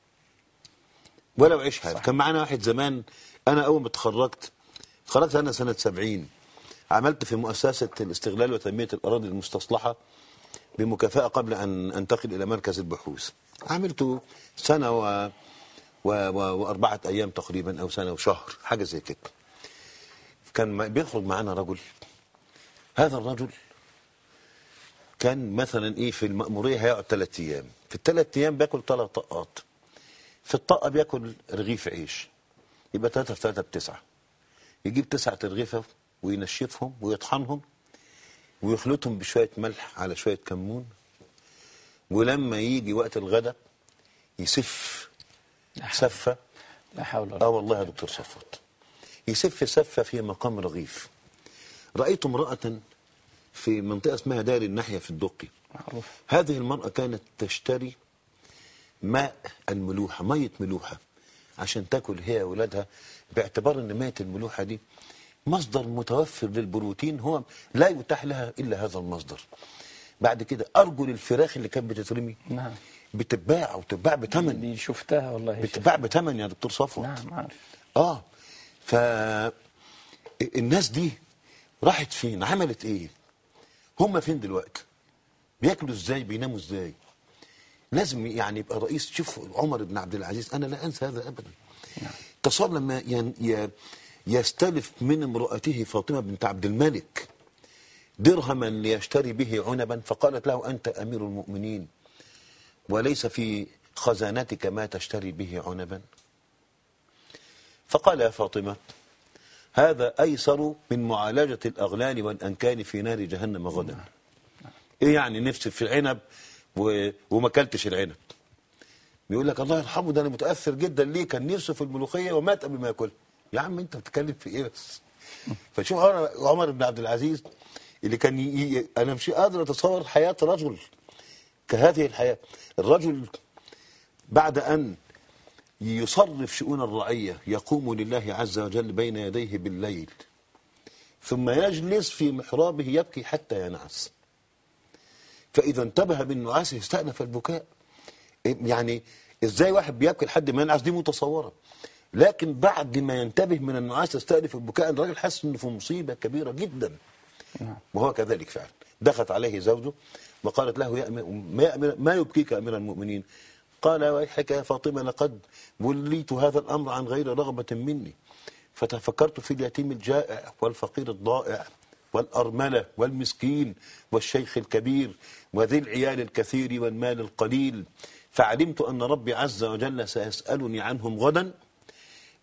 ولو عيش حاف كان معانا واحد زمان أنا أول ما اتخرجت اتخرجت أنا سنة 70 عملت في مؤسسة الاستغلال وتنمية الأراضي المستصلحة بمكافأة قبل أن أنتقل إلى مركز البحوث عملت سنة و... و... و... وأربعة أيام تقريبا أو سنة وشهر حاجة زي كده كان ما- بيخرج معنا رجل هذا الرجل كان مثلا ايه في المأمورية هيقعد ثلاث ايام في الثلاث ايام بياكل ثلاث طقات في الطاقة بياكل رغيف عيش يبقى ثلاثة في ثلاثة بتسعة يجيب تسعة رغيفة وينشفهم ويطحنهم ويخلطهم بشوية ملح على شوية كمون ولما يجي وقت الغداء يسف لا حول- سفة لا حول ولا اه قوة والله يا دكتور صفوت يسف سفة في مقام رغيف رأيت امرأة في منطقة اسمها دار الناحية في الدقي معروف هذه المرأة كانت تشتري ماء الملوحة مية ملوحة عشان تاكل هي وولادها باعتبار ان مية الملوحة دي مصدر متوفر للبروتين هو لا يتاح لها الا هذا المصدر بعد كده ارجل الفراخ اللي كانت بتترمي نعم بتتباع وتتباع بثمن دي شفتها والله يا شيخ. بتتباع بثمن يا دكتور صفوت نعم عارف اه ف الناس دي راحت فين عملت ايه هم فين دلوقتي بياكلوا ازاي بيناموا ازاي لازم يعني يبقى رئيس شوف عمر بن عبد العزيز انا لا انسى هذا ابدا تصور لما ين- ي- يستلف من امرأته فاطمة بنت عبد الملك درهما ليشتري به عنبا فقالت له أنت أمير المؤمنين وليس في خزانتك ما تشتري به عنبا فقال يا فاطمة هذا أيسر من معالجة الأغلال والأنكال في نار جهنم غدا إيه يعني نفسي في العنب و... وما أكلتش العنب بيقول لك الله يرحمه ده أنا متأثر جدا ليه كان نفسه في الملوخية ومات قبل ما ياكلها يا عم أنت بتتكلم في إيه بس فشوف عمر عمر بن عبد العزيز اللي كان ي... ي... أنا مش قادر أتصور حياة رجل كهذه الحياة الرجل بعد أن يصرف شؤون الرعية يقوم لله عز وجل بين يديه بالليل ثم يجلس في محرابه يبكي حتى ينعس فإذا انتبه من نعاسه استأنف البكاء يعني ازاي واحد بيبكي لحد ما ينعس دي متصورة لكن بعد ما ينتبه من النعاس يستأنف البكاء الراجل حاسس انه في مصيبة كبيرة جدا نعم وهو كذلك فعلا دخلت عليه زوجه وقالت له يا أمير ما, يأمر ما يبكيك أمير المؤمنين قال ويحك يا فاطمة لقد وليت هذا الأمر عن غير رغبة مني فتفكرت في اليتيم الجائع والفقير الضائع والأرملة والمسكين والشيخ الكبير وذي العيال الكثير والمال القليل فعلمت أن ربي عز وجل سيسألني عنهم غدا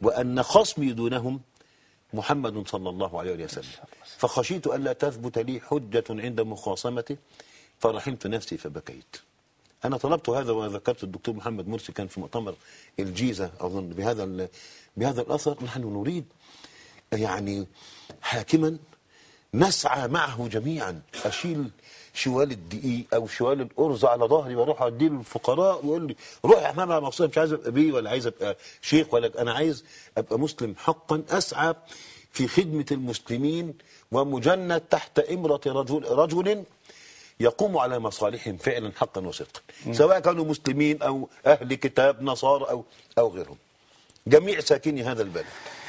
وأن خصمي دونهم محمد صلى الله عليه وسلم فخشيت ألا تثبت لي حجة عند مخاصمته فرحمت نفسي فبكيت أنا طلبت هذا وذكرت الدكتور محمد مرسي كان في مؤتمر الجيزة أظن بهذا ال- بهذا الأثر نحن نريد يعني حاكما نسعى معه جميعا أشيل شوال الدقيق أو شوال الأرز على ظهري وأروح أديه للفقراء ويقول لي روح يا أحمد أنا مقصود مش عايز أبقى بيه ولا عايز أبقى شيخ ولا أنا عايز أبقى مسلم حقا أسعى في خدمة المسلمين ومجند تحت إمرة رجل, رجل يقوم على مصالحهم فعلا حقا وصدقا سواء كانوا مسلمين أو أهل كتاب نصارى أو أو غيرهم جميع ساكني هذا البلد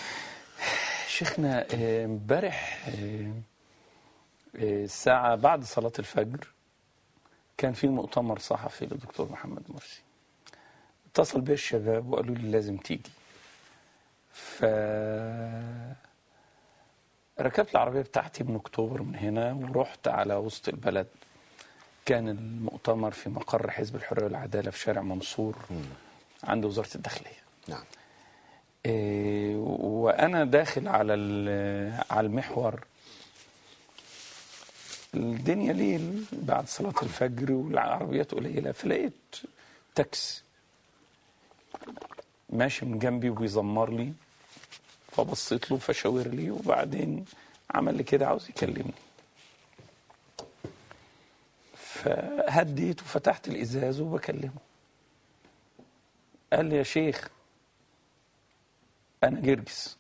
شيخنا آه، امبارح آه، آه، الساعة بعد صلاة الفجر كان في مؤتمر صحفي للدكتور محمد مرسي اتصل بي الشباب وقالوا لي لازم تيجي ف ركبت العربية بتاعتي من أكتوبر من هنا ورحت على وسط البلد كان المؤتمر في مقر حزب الحرية والعدالة في شارع منصور عند وزارة الداخلية نعم إيه، وانا داخل على ال- على المحور الدنيا ليل بعد صلاة الفجر والعربيات قليلة فلقيت تاكس ماشي من جنبي وبيزمر لي فبصيت له فشاور لي وبعدين عمل لي كده عاوز يكلمني فهديت وفتحت الازاز وبكلمه قال لي يا شيخ انا جرجس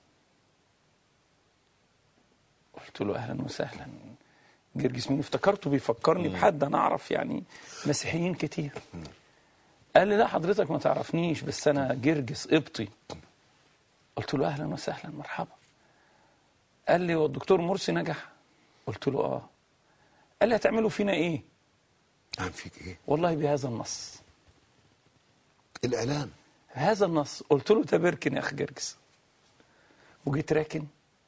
قلت له اهلا وسهلا جرجس مين افتكرته بيفكرني بحد انا اعرف يعني مسيحيين كتير قال لي لا حضرتك ما تعرفنيش بس انا جرجس قبطي قلت له اهلا وسهلا مرحبا قال لي والدكتور مرسي نجح قلت له اه قال لي هتعملوا فينا ايه نعم فيك إيه والله بهذا النص الإعلام هذا النص قلت له ده بركن يا اخ جرجس وجيت راكن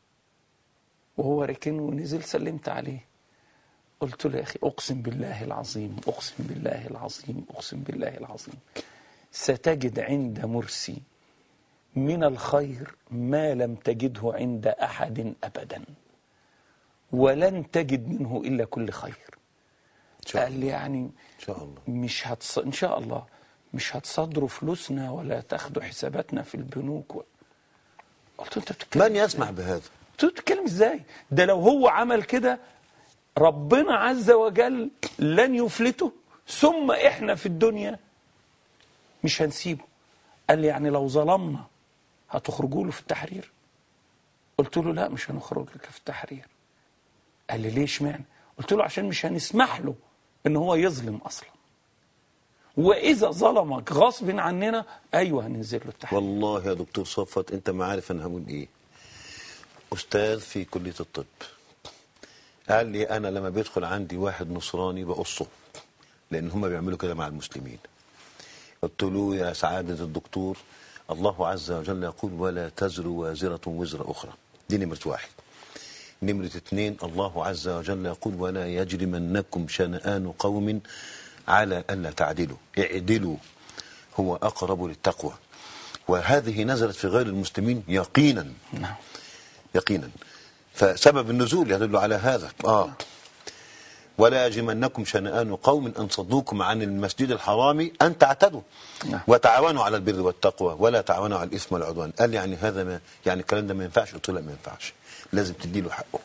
وهو راكن ونزل سلمت عليه قلت له يا اخي اقسم بالله العظيم اقسم بالله العظيم اقسم بالله العظيم ستجد عند مرسي من الخير ما لم تجده عند احد ابدا ولن تجد منه الا كل خير إن شاء قال الله لي يعني إن شاء الله مش هتص... ان شاء الله مش هتصدروا فلوسنا ولا تاخدوا حساباتنا في البنوك و... قلت له انت بتتكلم من يسمع بهذا قلت له بتتكلم ازاي ده لو هو عمل كده ربنا عز وجل لن يفلته ثم احنا في الدنيا مش هنسيبه قال لي يعني لو ظلمنا هتخرجوا له في التحرير قلت له لا مش هنخرج لك في التحرير قال لي ليش معنى قلت له عشان مش هنسمح له ان هو يظلم اصلا واذا ظلمك غصب عننا ايوه هننزل له التحرير والله يا دكتور صفت انت ما عارف انا هقول ايه استاذ في كليه الطب قال لي انا لما بيدخل عندي واحد نصراني بقصه لان هم بيعملوا كده مع المسلمين قلت له يا سعاده الدكتور الله عز وجل يقول ولا تزر وازره وزر اخرى دي نمره واحد نمرة اثنين الله عز وجل يقول ولا يجرمنكم شنآن قوم على ألا تعدلوا اعدلوا هو أقرب للتقوى وهذه نزلت في غير المسلمين يقينا نعم يقينا فسبب النزول يدل على هذا آه ولا يجرمنكم شنآن قوم أن صدوكم عن المسجد الحرام أن تعتدوا نعم. وتعاونوا على البر والتقوى ولا تعاونوا على الإثم والعدوان قال يعني هذا ما يعني الكلام ده ما ينفعش قلت له لا ما ينفعش لازم تديله حقه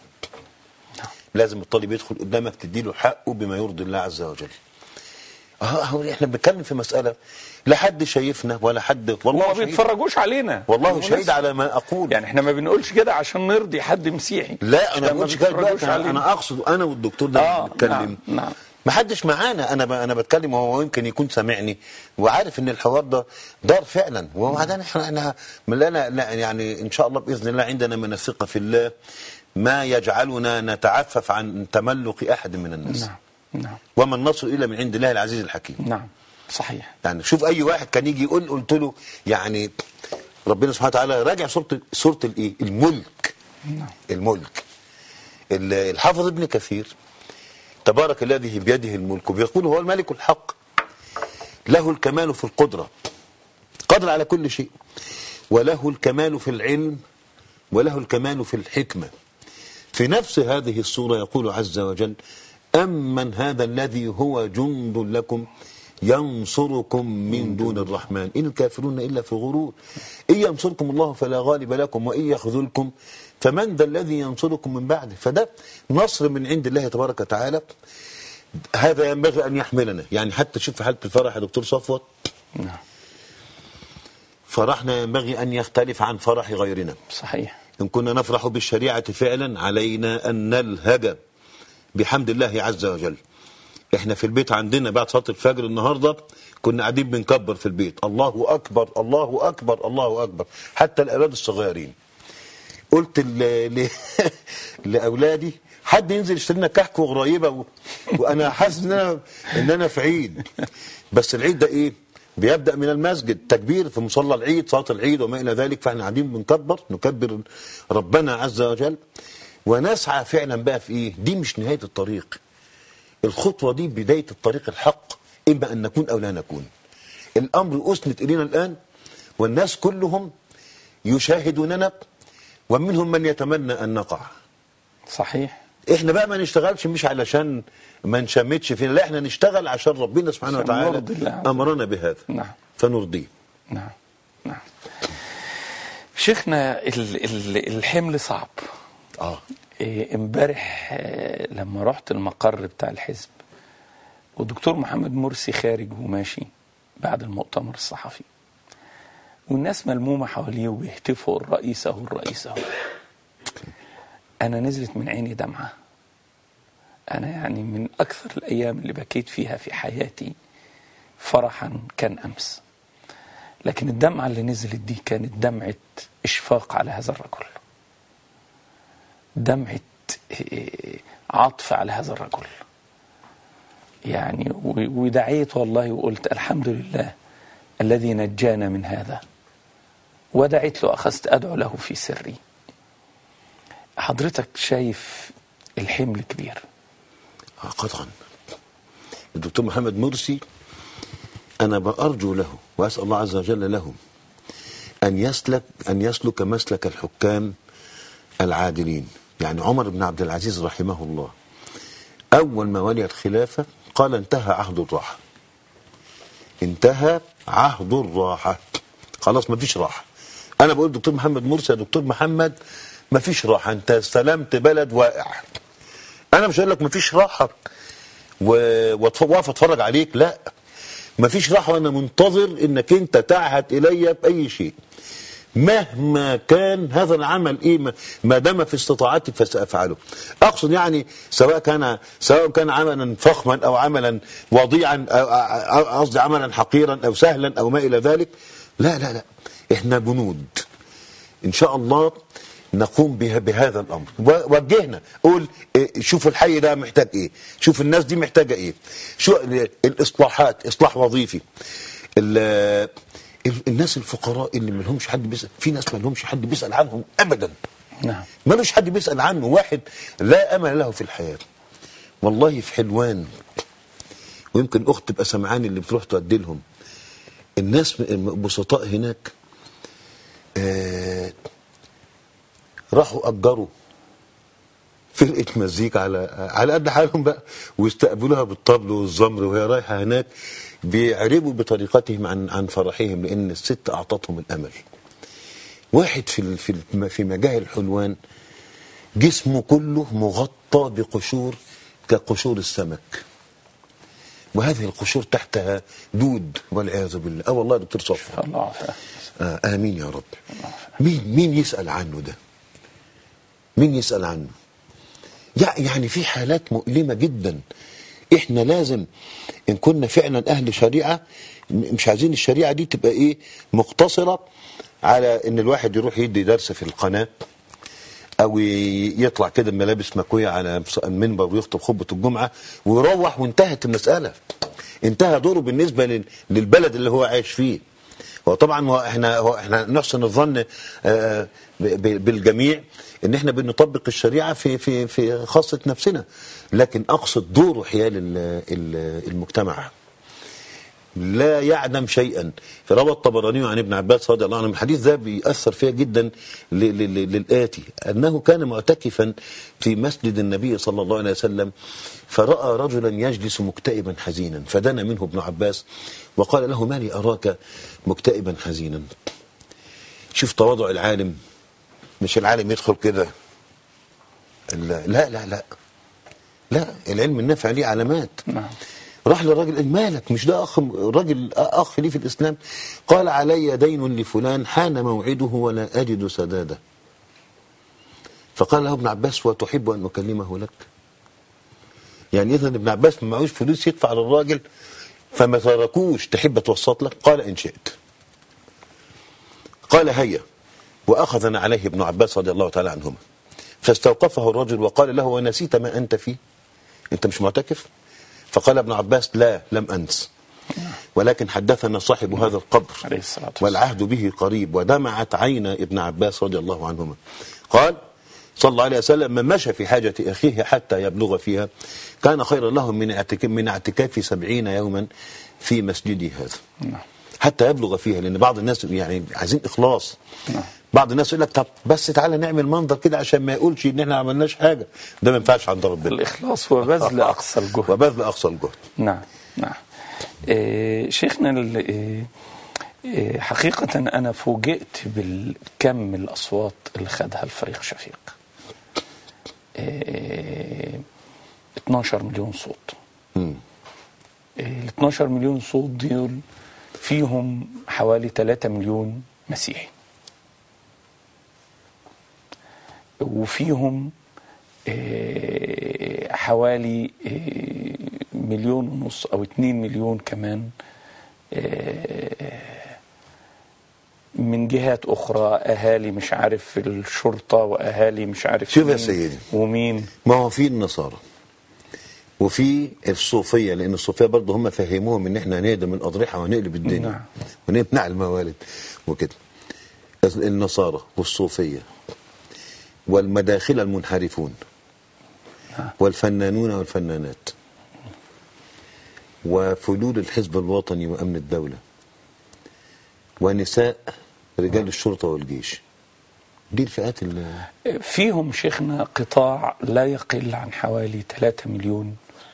لازم الطالب يدخل قدامك تديله حقه بما يرضي الله عز وجل اه هو احنا بنتكلم في مسألة لا حد شايفنا ولا حد والله ما شهيد بيتفرجوش علينا والله بالمناسبة. شهيد على ما أقول يعني احنا ما بنقولش كده عشان نرضي حد مسيحي لا انا عشان ما ما بقولش كده بيتفرجوش دلوقتي علينا. انا اقصد انا والدكتور ده آه، بنتكلم نعم، نعم. ما حدش معانا انا ب... انا بتكلم وهو يمكن يكون سامعني وعارف ان الحوار ده دار فعلا وبعدين احنا انا لا لا لا يعني ان شاء الله باذن الله عندنا من الثقه في الله ما يجعلنا نتعفف عن تملق احد من الناس نعم نعم وما النصر الا من عند الله العزيز الحكيم نعم صحيح يعني شوف اي واحد كان يجي يقول قلت له يعني ربنا سبحانه وتعالى راجع سوره سوره الايه الملك نعم الملك ال- الحافظ ابن كثير تبارك الذي بيده الملك وبيقول هو الملك الحق له الكمال في القدرة قادر على كل شيء وله الكمال في العلم وله الكمال في الحكمة في نفس هذه السورة يقول عز وجل أمن هذا الذي هو جند لكم ينصركم من دون الرحمن إن الكافرون إلا في غرور إن ينصركم الله فلا غالب لكم وإن يخذلكم فمن ذا الذي ينصركم من بعده فده نصر من عند الله تبارك وتعالى هذا ينبغي أن يحملنا يعني حتى شوف في حالة الفرح يا دكتور صفوت نعم فرحنا ينبغي أن يختلف عن فرح غيرنا صحيح إن كنا نفرح بالشريعة فعلا علينا أن نلهج بحمد الله عز وجل احنا في البيت عندنا بعد صلاة الفجر النهاردة كنا قاعدين بنكبر في البيت الله أكبر الله أكبر الله أكبر حتى الأولاد الصغيرين قلت ل... ل... لأولادي حد ينزل يشتري لنا كحك وغريبة و... وأنا حاسس إن أنا إن أنا في عيد بس العيد ده إيه؟ بيبدأ من المسجد تكبير في مصلى العيد صلاة العيد وما إلى ذلك فاحنا قاعدين بنكبر نكبر ربنا عز وجل ونسعى فعلا بقى في إيه؟ دي مش نهاية الطريق الخطوة دي بداية الطريق الحق إما أن نكون أو لا نكون الأمر أسند إلينا الآن والناس كلهم يشاهدوننا ومنهم من يتمنى أن نقع صحيح احنا بقى ما نشتغلش مش علشان ما نشمتش فينا لا احنا نشتغل عشان ربنا سبحانه عشان وتعالى نرضي الله عز امرنا بهذا نعم. فنرضيه نعم نعم شيخنا ال- ال- الحمل صعب اه إيه، امبارح آه، لما رحت المقر بتاع الحزب والدكتور محمد مرسي خارج وماشي بعد المؤتمر الصحفي والناس ملمومة حواليه وبيهتفوا الرئيس اهو الرئيس اهو أنا نزلت من عيني دمعة أنا يعني من أكثر الأيام اللي بكيت فيها في حياتي فرحا كان أمس لكن الدمعة اللي نزلت دي كانت دمعة إشفاق على هذا الرجل دمعة إيه، عطف على هذا الرجل يعني و- ودعيت والله وقلت الحمد لله الذي نجانا من هذا ودعيت له أخذت أدعو له في سري حضرتك شايف الحمل كبير آه، قطعا الدكتور محمد مرسي أنا بأرجو له وأسأل الله عز وجل له أن يسلك أن يسلك مسلك الحكام العادلين يعني عمر بن عبد العزيز رحمه الله أول ما ولي الخلافة قال انتهى عهد الراحة انتهى عهد الراحة خلاص ما فيش راحة أنا بقول دكتور محمد مرسي يا دكتور محمد ما فيش راحة أنت استلمت بلد واقع أنا مش هقول لك ما فيش راحة و- وأتف- واقف اتفرج عليك لا مفيش راحه وانا منتظر انك انت تعهد الي باي شيء مهما كان هذا العمل ايه ما- ما دام في استطاعتي فسافعله اقصد يعني سواء كان سواء كان عملا فخما او عملا وضيعا أو- أو- قصدي عملا حقيرا او سهلا او ما الى ذلك لا لا لا احنا جنود ان شاء الله نقوم بها بهذا الامر و- وجهنا قول إيه، شوف الحي ده محتاج ايه شوف الناس دي محتاجه ايه شو ال- الاصلاحات اصلاح وظيفي ال- ال- الناس الفقراء اللي ما لهمش حد بيسال في ناس ما لهمش حد بيسال عنهم ابدا نعم ملوش حد بيسال عنه واحد لا امل له في الحياه والله في حلوان ويمكن اخت تبقى سمعاني اللي بتروح تودي لهم الناس بسطاء هناك آه راحوا اجروا فرقه مزيكا على على قد حالهم بقى واستقبلوها بالطبل والزمر وهي رايحه هناك بيعربوا بطريقتهم عن عن فرحهم لان الست اعطتهم الامل. واحد في ال- في ال- في مجاهل حلوان جسمه كله مغطى بقشور كقشور السمك. وهذه القشور تحتها دود والعياذ بالله، اه والله يا دكتور صفوان. الله عافية آه آمين يا رب مين مين يسأل عنه ده مين يسأل عنه يع- يعني في حالات مؤلمة جدا احنا لازم ان كنا فعلا اهل شريعة م- مش عايزين الشريعة دي تبقى ايه مقتصرة على ان الواحد يروح يدي درس في القناة او ي- يطلع كده بملابس مكوية على مس- المنبر ويخطب خطبة الجمعة ويروح وانتهت المسألة انتهى دوره بالنسبة لل- للبلد اللي هو عايش فيه هو طبعا هو احنا هو احنا نحسن الظن آه، ب- ب- بالجميع ان احنا بنطبق الشريعه في في في خاصه نفسنا لكن اقصد دوره حيال ال- ال- المجتمع لا يعلم شيئا فروى الطبراني عن ابن عباس رضي الله عنه الحديث ده بيأثر فيها جدا ل- ل- ل- للآتي أنه كان معتكفا في مسجد النبي صلى الله عليه وسلم فرأى رجلا يجلس مكتئبا حزينا فدنا منه ابن عباس وقال له ما لي أراك مكتئبا حزينا شوف تواضع العالم مش العالم يدخل كده لا لا لا لا, لا العلم النافع ليه علامات نعم راح للراجل قال مالك مش ده اخ راجل اخ لي في الاسلام قال علي دين لفلان حان موعده ولا اجد سداده فقال له ابن عباس وتحب ان اكلمه لك يعني اذا ابن عباس ما معهوش فلوس يدفع للراجل فما تركوش تحب توسط لك قال ان شئت قال هيا واخذنا عليه ابن عباس رضي الله تعالى عنهما فاستوقفه الرجل وقال له ونسيت ما انت فيه انت مش معتكف فقال ابن عباس لا لم انس ولكن حدثنا صاحب هذا القبر عليه الصلاة والسلام والعهد به قريب ودمعت عين ابن عباس رضي الله عنهما قال صلى الله عليه وسلم من مشى في حاجة أخيه حتى يبلغ فيها كان خيرا له من اعتكاف من اعتكاف سبعين يوما في مسجدي هذا نعم حتى يبلغ فيها لأن بعض الناس يعني عايزين إخلاص نعم. بعض الناس يقول لك طب بس تعالى نعمل منظر كده عشان ما يقولش ان احنا ما عملناش حاجه ده ما ينفعش عند ربنا الإخلاص وبذل أقصى الجهد وبذل اقصى الجهد نعم نعم إيه شيخنا ال- إيه إيه حقيقة أنا فوجئت بالكم الأصوات اللي خدها الفريق شفيق إيه 12 مليون صوت مم. إيه ال 12 مليون صوت دول فيهم حوالي 3 مليون مسيحي وفيهم إيه، حوالي إيه، مليون ونص او اتنين مليون كمان إيه، من جهات اخرى اهالي مش عارف في الشرطه واهالي مش عارف شوف يا مين سيدي. ومين ما هو في النصارى وفي الصوفيه لان الصوفيه برضه هم فهموهم ان احنا هنهدم الاضرحه وهنقلب الدنيا نعم. ونمنع الموالد وكده النصارى والصوفيه والمداخل المنحرفون نعم. والفنانون والفنانات وفلول الحزب الوطني وامن الدوله ونساء رجال الشرطه والجيش دي الفئات اللي فيهم شيخنا قطاع لا يقل عن حوالي 3 مليون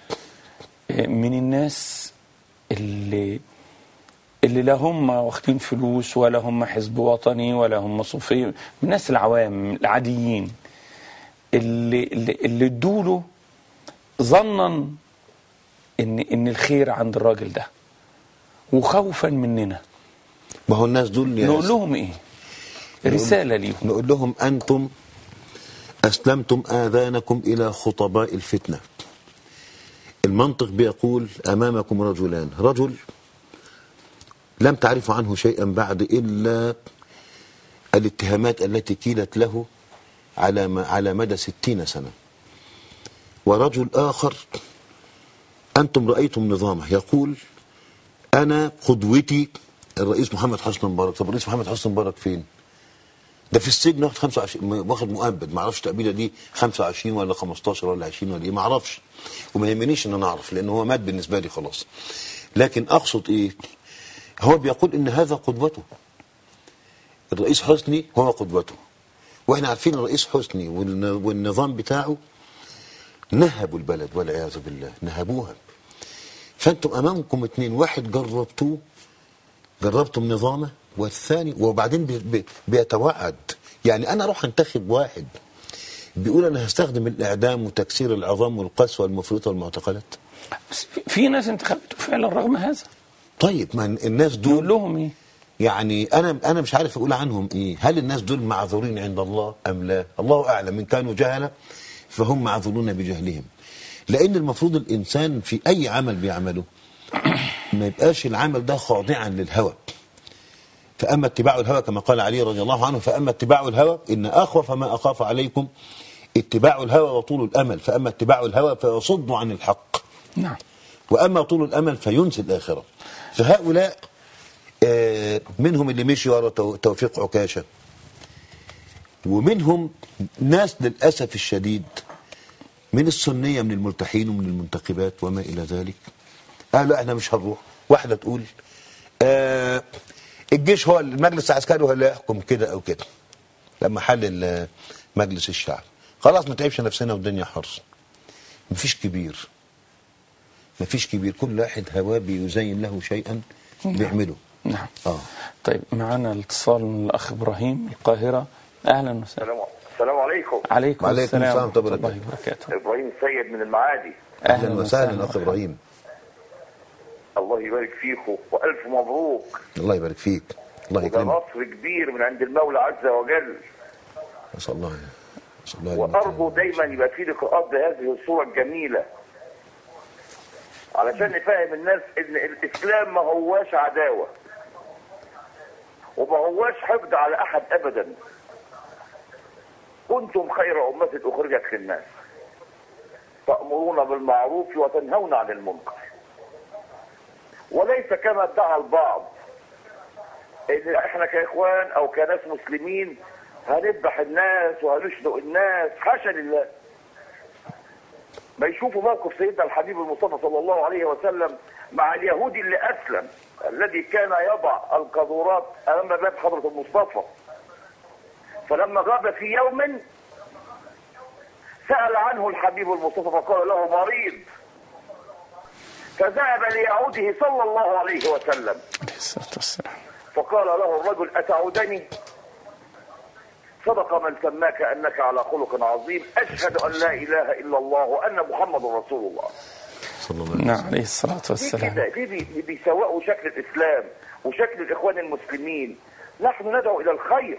من الناس اللي اللي لا هم واخدين فلوس ولا هم حزب وطني ولا هم صوفي من الناس العوام العاديين اللي اللي, اللي ادوله ظنا ان ان الخير عند الراجل ده وخوفا مننا ما هو الناس دول يا نقول لهم ايه رساله ليهم نقول لهم أنتم أسلمتم آذانكم إلى خطباء الفتنة المنطق بيقول أمامكم رجلان رجل لم تعرفوا عنه شيئا بعد إلا الاتهامات التي كيلت له على م- على مدى ستين سنة ورجل آخر أنتم رأيتم نظامه يقول أنا قدوتي الرئيس محمد حسني مبارك طب الرئيس محمد حسني مبارك فين؟ ده في السجن واخد 25 واخد مؤبد ما اعرفش تأبيده دي 25 ولا 15 ولا 20 ولا ايه ما اعرفش وما يهمنيش ان انا اعرف لان هو مات بالنسبه لي خلاص لكن اقصد ايه هو بيقول ان هذا قدوته الرئيس حسني هو قدوته واحنا عارفين الرئيس حسني والن- والنظام بتاعه نهبوا البلد والعياذ بالله نهبوها فانتم امامكم اتنين واحد جربتوه جربتم نظامه والثاني وبعدين بي بي بيتوعد يعني انا اروح انتخب واحد بيقول انا هستخدم الاعدام وتكسير العظام والقسوه المفرطه والمعتقلات بس في- في ناس انتخبته فعلا رغم هذا طيب ما الناس نقول دول لهم ايه يعني انا انا مش عارف اقول عنهم ايه هل الناس دول معذورين عند الله ام لا الله اعلم ان كانوا جهله فهم معذورون بجهلهم لان المفروض الانسان في اي عمل بيعمله ما يبقاش العمل ده خاضعا للهوى فاما اتباع الهوى كما قال علي رضي الله عنه فاما اتباع الهوى ان اخوف ما اخاف عليكم اتباع الهوى وطول الامل فاما اتباع الهوى فيصد عن الحق نعم واما طول الامل فينسي الاخره فهؤلاء آه، منهم اللي مشي ورا تو- توفيق عكاشه ومنهم ناس للاسف الشديد من السنيه من الملتحين ومن المنتخبات وما الى ذلك قالوا احنا مش هنروح واحده تقول آه الجيش هو المجلس العسكري هو اللي يحكم كده او كده لما حل ال- مجلس الشعب خلاص ما تعبش نفسنا والدنيا حر مفيش كبير مفيش كبير كل واحد هواه بيزين له شيئا بيعمله نعم اه طيب معنا الاتصال من الأخ إبراهيم من القاهرة أهلا وسهلا السلام السلام عليكم عليكم وعليكم السلام السلام ورحمة ورحمة الله الله وبركاته ابراهيم السيد من المعادي اهلا وسهلا اخ ابراهيم الله يبارك فيكم والف مبروك الله يبارك فيك الله ده يكرمك نصر كبير من عند المولى عز وجل نسال الله نسال الله وارجو دايما يبقى في لقاءات بهذه الصوره الجميله علشان نفهم الناس ان الاسلام ما هواش عداوه وما هواش حقد على احد ابدا كنتم خير امه اخرجت للناس تامرون بالمعروف وتنهون عن المنكر وليس كما ادعى البعض ان احنا كاخوان او كناس مسلمين هنذبح الناس وهنشنق الناس حاشا لله ما يشوفوا موقف سيدنا الحبيب المصطفى صلى الله عليه وسلم مع اليهودي اللي اسلم الذي كان يضع القاذورات امام باب حضره المصطفى فلما غاب في يوم سال عنه الحبيب المصطفى فقال له مريض فذهب ليعوده صلى الله عليه وسلم عليه الصلاة والسلام فقال له الرجل أتعودني صدق من سماك أنك على خلق عظيم أشهد أن لا إله إلا الله وأن محمد رسول الله صلى الله عليه وسلم نعم عليه الصلاة دي والسلام كده دي بي- بيسوقوا شكل الإسلام وشكل الإخوان المسلمين نحن ندعو إلى الخير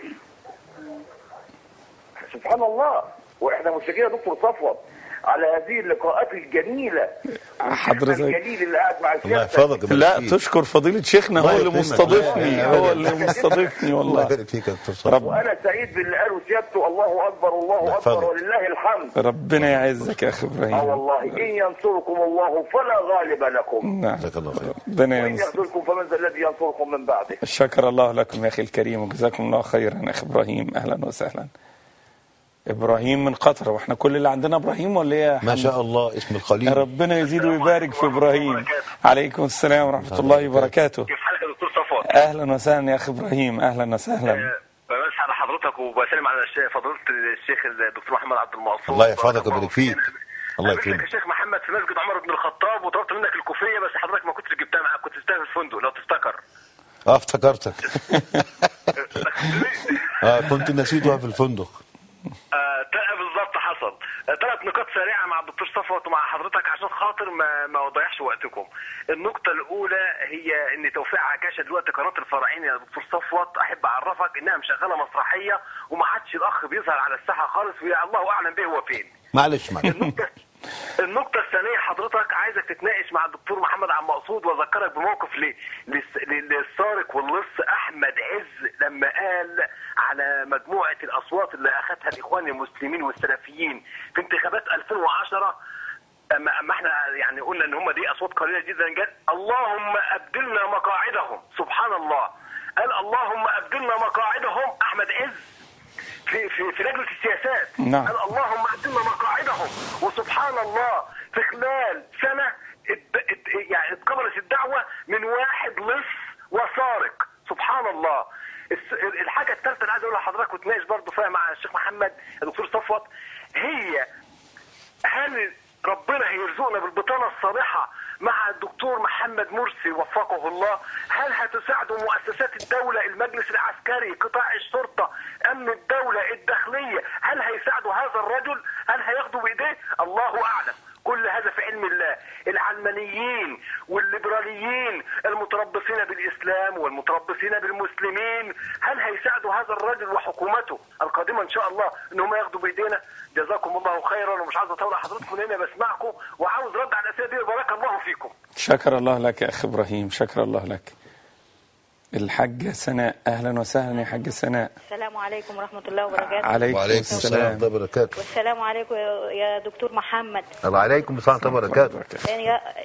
سبحان الله وإحنا مشتاقين يا دكتور صفوت على هذه اللقاءات الجميلة حضرتك- الجليل اللي قاعد مع الله سيادتك يحفظك ويبارك لا فيك. تشكر فضيلة شيخنا الله هو اللي يكرمك. مستضيفني الله هو اللي مستضيفني الله والله يبارك فيك يا دكتور صفوت. رب وأنا سعيد باللي قاله سيادته الله أكبر الله يحفظك. أكبر ولله الحمد ربنا يعزك يا أخي اه إبراهيم والله ان ينصركم الله فلا غالب لكم نعم جزاك الله خير ربنا وان ينصر يخذلكم فمن ذا الذي ينصركم من بعده شكر الله لكم يا أخي الكريم وجزاكم الله خيرا يا أخي إبراهيم أهلا وسهلا إبراهيم من قطر وإحنا كل اللي عندنا إبراهيم ولا إيه يا ما حمد؟ شاء الله اسم يا الخليل ربنا يزيد ويبارك في إبراهيم عليكم السلام ورحمة الله وبركاته كيف حالك يا دكتور صفوت؟ أهلا وسهلا يا أخي إبراهيم أهلا وسهلا بمسح على حضرتك وبسلم على الشيخ فضيلة الشيخ الدكتور محمد عبد المنصور الله يحفظك ويبارك فيك. الله قابلتك يكرمك. يا شيخ محمد في مسجد عمر بن الخطاب وطلبت منك الكوفيه بس حضرتك ما كنتش جبتها معاك كنت جبتها في الفندق لو تفتكر اه افتكرتك اه كنت نسيتها في الفندق آه، تا- بالظبط حصل آه، ثلاث نقاط سريعه مع الدكتور صفوت ومع حضرتك عشان خاطر ما ما اضيعش وقتكم النقطه الاولى هي ان توفيق عكاشه دلوقتي قناه الفراعين يا دكتور صفوت احب اعرفك انها مشغله مسرحيه وما عادش الاخ بيظهر على الساحه خالص ويا الله اعلم به هو فين معلش معلش النقطة النقطة الثانية حضرتك عايزك تتناقش مع الدكتور محمد عبد المقصود واذكرك بموقف ل- للس- للسارق واللص احمد عز لما قال على مجموعة الاصوات اللي اخذها الاخوان المسلمين والسلفيين في انتخابات 2010 اما اما احنا يعني قلنا ان هم دي اصوات قليله جدا جت اللهم ابدلنا مقاعدهم سبحان الله قال اللهم ابدلنا مقاعدهم احمد عز في في في لجنه السياسات نعم. قال اللهم ادنا مقاعدهم وسبحان الله في خلال سنه ات- ات- يعني اتقبلت الدعوه من واحد لص وسارق سبحان الله الس- الحاجه الثالثه اللي عايز اقولها لحضرتك وتناقش برضه فيها مع الشيخ محمد الدكتور صفوت هي هل ربنا هيرزقنا بالبطانة الصالحة مع الدكتور محمد مرسي وفقه الله هل هتساعدوا مؤسسات الدولة المجلس العسكري قطاع الشرطة أمن الدولة الداخلية هل هيساعدوا هذا الرجل هل هياخدوا بإيديه الله أعلم كل هذا في علم الله العلمانيين والليبراليين المتربصين بالإسلام والمتربصين بالمسلمين هل هيساعدوا هذا الرجل وحكومته القادمة إن شاء الله إن هم ياخدوا بإيدينا جزاكم الله خيرا ومش عاوز أطول على حضرتكم لأن بسمعكم وعاوز رد على الأسئلة دي وبارك الله فيكم شكر الله لك يا أخي إبراهيم شكر الله لك الحاجة سناء أهلا وسهلا يا حاجة سناء السلام عليكم ورحمة الله وبركاته عليكم وعليكم السلام السلام ورحمه الله وبركاته والسلام عليكم يا دكتور محمد وعليكم السلام ورحمه الله وبركاته يعني يا-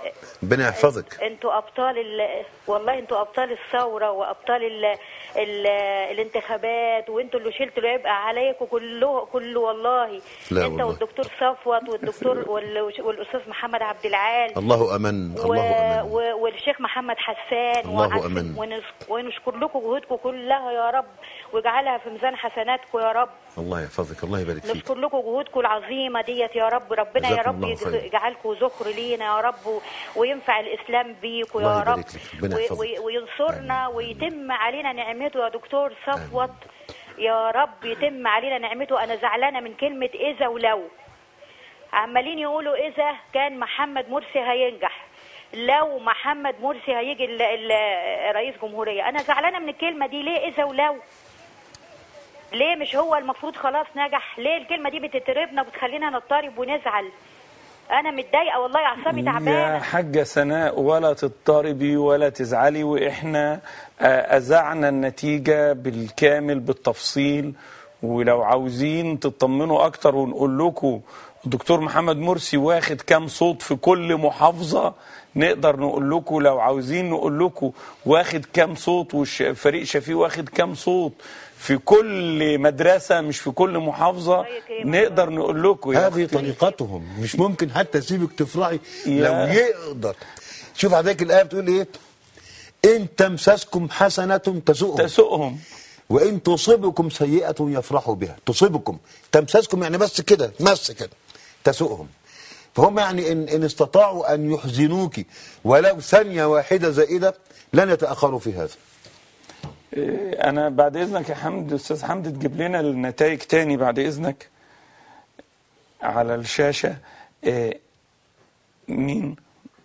ربنا يحفظك انتوا ابطال ال... والله انتوا ابطال الثوره وابطال ال... ال... الانتخابات وانتوا اللي شلتوا العبء عليكم كله كله والله لا انت والله. والدكتور صفوت والدكتور وال... والاستاذ محمد عبد العال الله أمن و... الله أمن و... والشيخ محمد حسان الله وعس- أمن. ونش- ونشكر لكم جهودكم كلها يا رب واجعلها في ميزان حسناتكم يا رب الله يحفظك الله يبارك فيك نشكر لكم جهودكم العظيمه ديت يا رب ربنا يا جزاكم رب الله خير. يجعلكم ذكر لينا يا رب و- وينفع الاسلام بيكم الله يا رب يبارك لك. ربنا و- يحفظك. و- وينصرنا آمين. ويتم علينا نعمته يا دكتور صفوت يا رب يتم علينا نعمته انا زعلانه من كلمه اذا ولو عمالين يقولوا اذا كان محمد مرسي هينجح لو محمد مرسي هيجي ال- ال- رئيس جمهوريه انا زعلانه من الكلمه دي ليه اذا ولو ليه مش هو المفروض خلاص نجح ليه الكلمه دي بتتربنا وبتخلينا نضطرب ونزعل انا متضايقه والله اعصابي يا تعبانه حاجة سناء ولا تضطربي ولا تزعلي وإحنا آه، أذعنا النتيجة بالكامل بالتفصيل ولو عاوزين تطمنوا أكتر ونقول لكم الدكتور محمد مرسي واخد كام صوت في كل محافظة نقدر نقول لكم لو عاوزين نقول لكم واخد كام صوت وفريق شفيق واخد كام صوت في كل مدرسة مش في كل محافظة الله يكرمك. نقدر نقول لكم يا هذه أختي. طريقتهم مش ممكن حتى يسيبك تفرحي يا. لو يقدر شوف حضرتك الآية بتقول إيه إن تمسسكم حسنة تسؤهم تسوقهم وإن تصبكم سيئة يفرحوا بها تصبكم تمسسكم يعني بس كده مس كده تسؤهم فهم يعني إن, إن استطاعوا أن يحزنوك ولو ثانية واحدة زائدة لن يتأخروا في هذا إيه، انا بعد اذنك يا حمد استاذ حمد تجيب لنا النتائج تاني بعد اذنك على الشاشه إيه، مين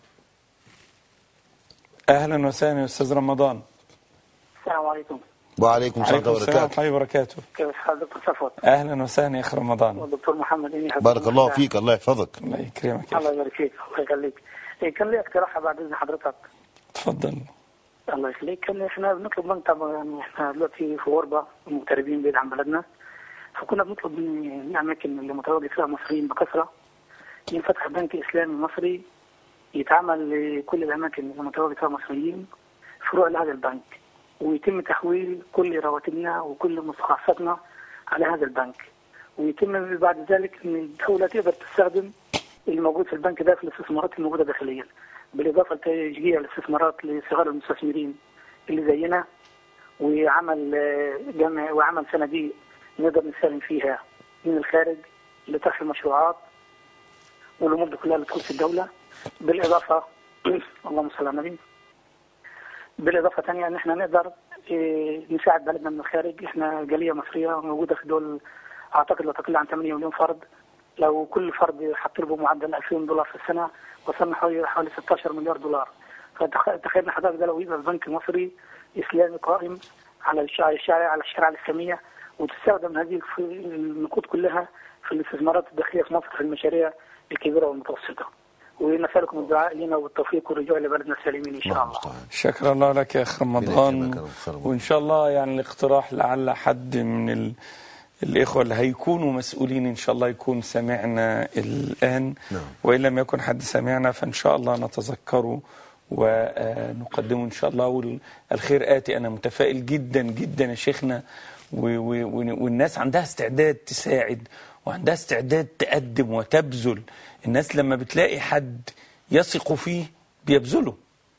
اهلا وسهلا يا استاذ رمضان السلام عليكم وعليكم السلام عليكم ورحمة السلام الله ورحمه الله وبركاته كيف حال دكتور صفوت اهلا وسهلا يا اخ رمضان والدكتور محمد إني حفظه بارك الله الله. فيك الله يحفظك الله يكرمك يا الله أخي. يبارك فيك الله يخليك إيه، كان لي اقتراح بعد اذن حضرتك تفضل الله يخليك كان احنا بنطلب من طبعا يعني احنا دلوقتي في غربه مغتربين بعيد عن بلدنا فكنا بنطلب من الاماكن اللي متواجد فيها مصريين بكثره ينفتح بنك اسلامي مصري يتعمل لكل الاماكن اللي متواجد فيها مصريين فروع لهذا البنك ويتم تحويل كل رواتبنا وكل مستخلصاتنا على هذا البنك ويتم بعد ذلك ان الدوله تقدر تستخدم اللي موجود في البنك ده في الاستثمارات الموجوده داخليا بالاضافه لتشجيع الاستثمارات لصغار المستثمرين اللي زينا وعمل آه، جمع وعمل صناديق نقدر نساهم فيها من الخارج لطرح المشروعات والامور دي كلها اللي تخص الدوله بالاضافه اللهم صل على النبي بالاضافه ثانيه ان احنا نقدر آه، نساعد بلدنا من الخارج احنا جاليه مصريه موجوده في دول اعتقد لا تقل عن 8 مليون فرد لو كل فرد حط له بمعدل 2000 دولار في السنه وصلنا حوالي حوالي 16 مليار دولار فتخيل حضرتك ده لو يبقى البنك المصري اسلامي قائم على الشريعه الشريعه على الشريعه الاسلاميه وتستخدم هذه الف- النقود كلها في الاستثمارات الداخليه في مصر في المشاريع الكبيره والمتوسطه ونسالكم الدعاء لنا والتوفيق والرجوع لبلدنا السالمين ان شاء الله الله المستعان شكرا الله لك يا اخ يكرمك رمضان يا دكتور رمضان. وان شاء الله يعني الاقتراح لعل حد من ال... الاخوه اللي هيكونوا مسؤولين ان شاء الله يكون سمعنا الان نعم. وان لم يكن حد سمعنا فان شاء الله نتذكره ونقدمه ان شاء الله والخير اتي انا متفائل جدا جدا يا شيخنا و... و... و- والناس عندها استعداد تساعد وعندها استعداد تقدم وتبذل الناس لما بتلاقي حد يثق فيه بيبذله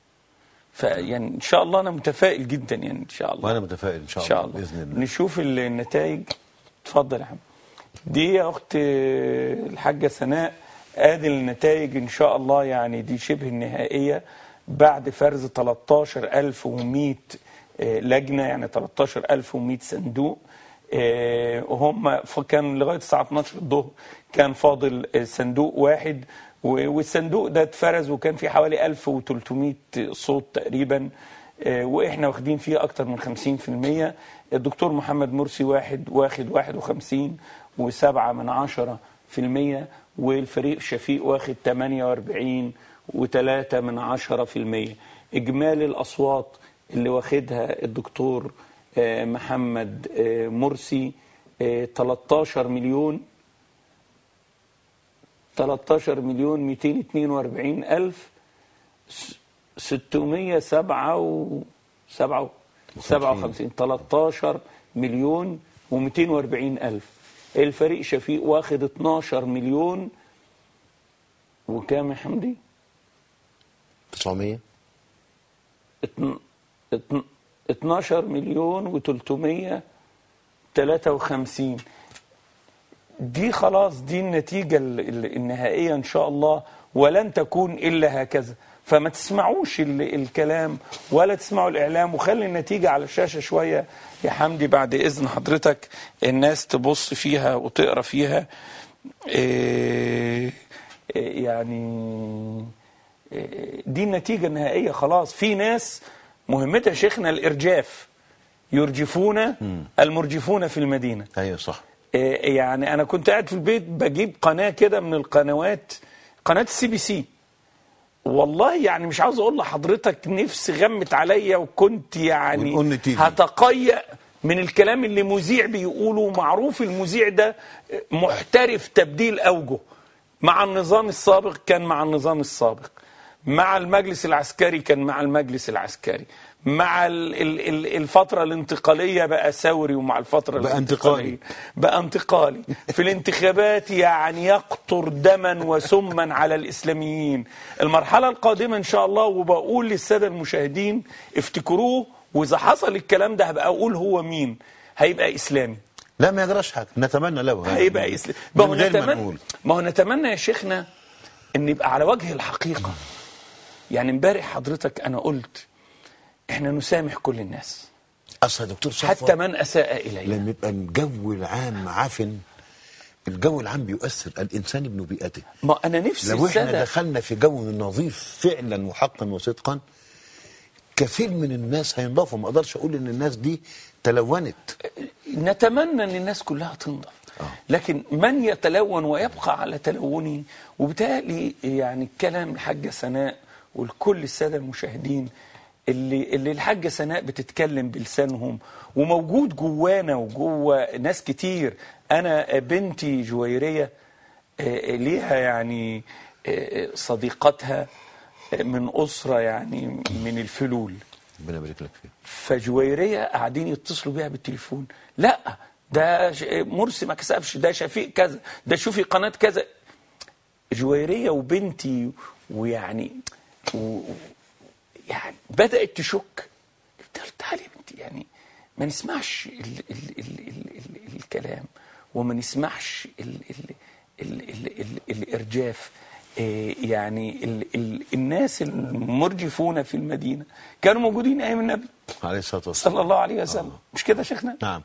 فيعني ان شاء الله انا متفائل جدا يعني ان شاء الله وأنا متفائل إن شاء, ان شاء الله الله بإذن الله نشوف النتائج اتفضل يا حبيبي دي يا اخت الحاجه سناء ادي النتائج ان شاء الله يعني دي شبه النهائيه بعد فرز 13100 آه، لجنه يعني 13100 صندوق آه، وهم ف- كان لغايه الساعه 12 الظهر كان فاضل آه، صندوق واحد و- والصندوق ده اتفرز وكان فيه حوالي 1300 صوت تقريبا آه، واحنا واخدين فيه اكتر من 50% الدكتور محمد مرسي واحد واخد 51 وسبعة من عشرة في المية والفريق شفيق واخد 48 وتلاتة من عشرة في المية إجمالي الأصوات اللي واخدها الدكتور آه، محمد آه، مرسي آه، 13 مليون 13 مليون 242 ألف 607 و 7 57 13 مليون و240 ألف الفريق شفيق واخد 12 مليون وكام يا حمدي؟ 900 اتن- اتن- 12 مليون و353 دي خلاص دي النتيجة ال- ال- النهائية إن شاء الله ولن تكون إلا هكذا فما تسمعوش ال- الكلام ولا تسمعوا الإعلام وخلي النتيجة على الشاشة شوية يا حمدي بعد إذن حضرتك الناس تبص فيها وتقرأ فيها إيه إيه يعني إيه دي النتيجة النهائية خلاص في ناس مهمتها شيخنا الإرجاف يرجفون المرجفون في المدينة ايوه صح إيه يعني انا كنت قاعد في البيت بجيب قناه كده من القنوات قناه السي بي سي والله يعني مش عاوز اقول لحضرتك نفسي غمت عليا وكنت يعني ونقول تيجي. هتقيأ من الكلام اللي مذيع بيقوله معروف المذيع ده محترف تبديل اوجه مع النظام السابق كان مع النظام السابق مع المجلس العسكري كان مع المجلس العسكري مع ال- ال- ال- الفترة الانتقالية بقى ثوري ومع الفترة بقى الانتقالية انتقالي. بقى انتقالي في الانتخابات يعني يقطر دما وسما على الإسلاميين المرحلة القادمة إن شاء الله وبقول للسادة المشاهدين افتكروه وإذا حصل الكلام ده هبقى أقول هو مين هيبقى إسلامي لا ما يجراش حاجه نتمنى له هيبقى إسلامي ما هو من غير ما نتمنى نقول ما هو نتمنى يا شيخنا ان يبقى على وجه الحقيقة يعني امبارح حضرتك انا قلت احنا نسامح كل الناس اصل يا دكتور صفوت حتى من اساء الينا لما يبقى الجو العام عفن الجو العام بيؤثر الانسان ابن بيئته ما انا نفسي لو احنا السادة دخلنا في جو نظيف فعلا وحقا وصدقا كثير من الناس هينضافوا ما اقدرش اقول ان الناس دي تلونت نتمنى ان الناس كلها تنضف لكن من يتلون ويبقى على تلونه وبالتالي يعني الكلام الحاجة سناء والكل السادة المشاهدين اللي اللي الحاجة سناء بتتكلم بلسانهم وموجود جوانا وجوه ناس كتير انا بنتي جويرية آه، ليها يعني آه، صديقتها آه، من أسرة يعني من الفلول ربنا يبارك لك فيه فجويرية قاعدين يتصلوا بيها بالتليفون لا ده ش- مرسي ما كسبش ده شفيق كذا ده شوفي قناة كذا جويرية وبنتي ويعني و يعني بدأت تشك قلت لها تعالي يا بنتي يعني ما نسمعش ال ال ال ال ال الكلام وما نسمعش ال ال ال ال ال الإرجاف إيه يعني ال ال الناس المرجفون في المدينة كانوا موجودين أيام النبي عليه الصلاه والسلام صلى الله عليه وسلم مش كده يا شيخنا نعم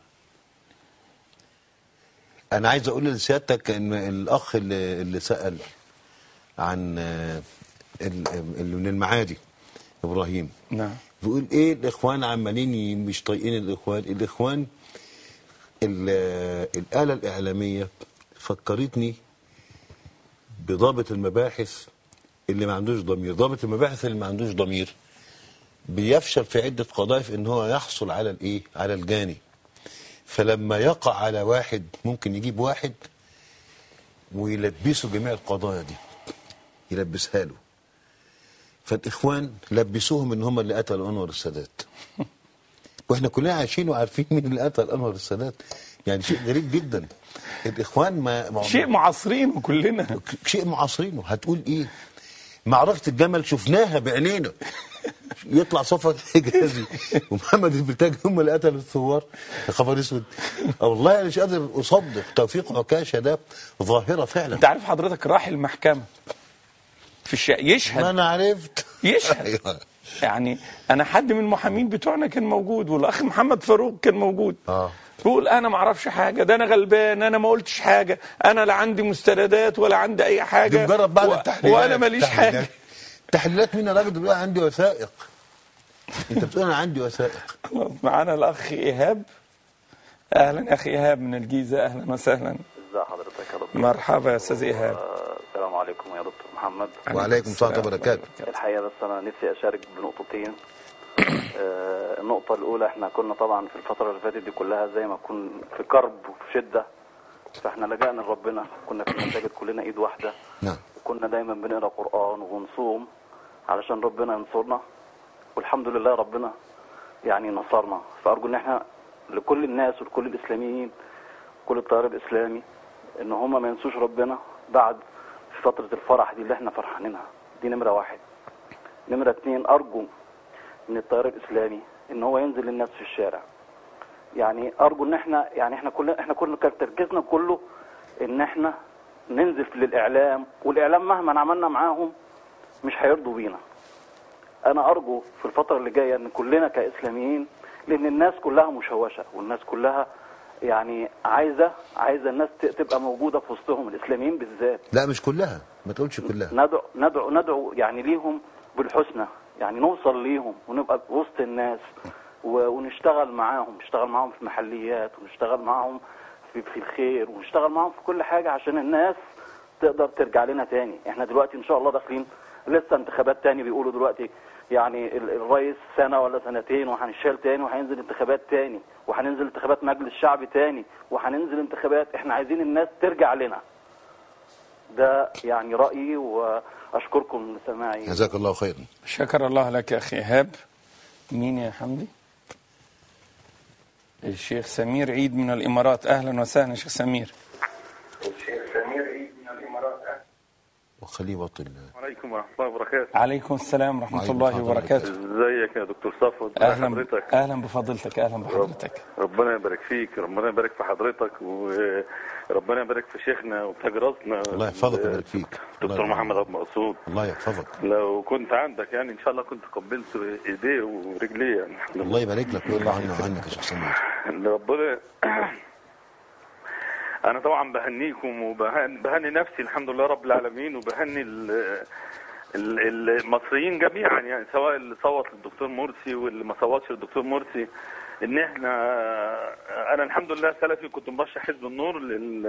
انا عايز اقول لسيادتك ان الاخ اللي, اللي سال عن آه، ال- اللي من المعادي ابراهيم نعم بيقول ايه الاخوان عمالين ي- مش طايقين الاخوان الاخوان ال- الاله الاعلاميه فكرتني بضابط المباحث اللي ما عندوش ضمير ضابط المباحث اللي ما عندوش ضمير بيفشل في عده قضايا في ان هو يحصل على الايه على الجاني فلما يقع على واحد ممكن يجيب واحد ويلبسه جميع القضايا دي يلبسها له فالاخوان لبسوهم ان هم اللي قتلوا انور السادات واحنا كلنا عايشين وعارفين مين اللي قتل انور السادات يعني شيء غريب جدا الاخوان ما, ما شيء معاصرين كلنا شيء معاصرينه هتقول ايه معركة الجمل شفناها بعينينا يطلع صفوت حجازي ومحمد البلتاجي هم اللي قتلوا الثوار يا خبر اسود آه والله انا مش قادر اصدق توفيق عكاشه ده ظاهره فعلا انت عارف حضرتك راح المحكمة في الشقة ما يشهد انا عرفت يشهد أيوة. يعني انا حد من المحامين بتوعنا كان موجود والاخ محمد فاروق كان موجود اه بيقول انا ما اعرفش حاجه ده انا غلبان انا ما قلتش حاجه انا لا عندي مستندات ولا عندي اي دي حاجه مجرد بعد و- التحليلات وانا ماليش تحليلات. حاجه تحليلات مين يا راجل بيقول عندي وثائق انت بتقول انا عندي وثائق خلاص، معانا الاخ ايهاب اهلا يا اخي ايهاب من الجيزه اهلا وسهلا ازي حضرتك يا دكتور مرحبا يا استاذ ايهاب آه، السلام عليكم يا دكتور محمد وعليكم السلام ورحمه الله وبركاته الحقيقه بس انا نفسي اشارك بنقطتين آه، النقطه الاولى احنا كنا طبعا في الفتره اللي فاتت دي كلها زي ما كنا في كرب وفي شده فاحنا لجأنا لربنا كنا في المساجد كلنا ايد واحده نعم وكنا دايما بنقرا قران وبنصوم علشان ربنا ينصرنا والحمد لله ربنا يعني نصرنا فارجو ان احنا لكل الناس ولكل الاسلاميين كل التيار الاسلامي ان هم ما ينسوش ربنا بعد في فتره الفرح دي اللي احنا فرحانينها دي نمره واحد نمره اتنين ارجو من التيار الاسلامي ان هو ينزل للناس في الشارع يعني ارجو ان احنا يعني احنا كلنا احنا كل كان تركيزنا كله ان احنا ننزل للاعلام والاعلام مهما عملنا معاهم مش هيرضوا بينا انا ارجو في الفتره اللي جايه ان كلنا كاسلاميين لان الناس كلها مشوشه والناس كلها يعني عايزه عايزه الناس ت- تبقى موجوده في وسطهم الاسلاميين بالذات لا مش كلها ما تقولش كلها ندعو ندعو ندعو يعني ليهم بالحسنى يعني نوصل ليهم ونبقى وسط الناس و- ونشتغل معاهم نشتغل معاهم في محليات ونشتغل معاهم في, في الخير ونشتغل معاهم في كل حاجة عشان الناس تقدر ترجع لنا تاني احنا دلوقتي ان شاء الله داخلين لسه انتخابات تاني بيقولوا دلوقتي يعني ال- الرئيس سنة ولا سنتين وهنشال تاني وهينزل انتخابات تاني وهننزل انتخابات مجلس شعبي تاني وهننزل انتخابات احنا عايزين الناس ترجع لنا ده يعني رأيي وأشكركم لسماعي جزاك الله خيرا شكر الله لك يا أخي إيهاب مين يا حمدي الشيخ سمير عيد من الإمارات أهلا وسهلا شيخ سمير وخليه يبطل عليكم ورحمة الله وبركاته عليكم السلام ورحمة وعليكم الله السلام وبركاته ازيك يا دكتور صفوت ازي أهلا حضرتك أهلا بفضيلتك أهلا بحضرتك ربنا يبارك فيك ربنا يبارك في حضرتك وربنا يبارك في شيخنا وتاج راسنا الله يحفظك ويبارك فيك الله دكتور يرحمه. محمد عبد المقصود الله يحفظك لو كنت عندك يعني ان شاء الله كنت قبلت ايديه ورجليه يعني الله يبارك لك ويرضى عنا وعنك يا شيخ سمير ربنا انا طبعا بهنيكم وبهني نفسي الحمد لله رب العالمين وبهني ال- ال- المصريين جميعا يعني سواء اللي صوت للدكتور مرسي واللي ما صوتش للدكتور مرسي ان احنا انا الحمد لله سلفي كنت مرشح حزب النور لل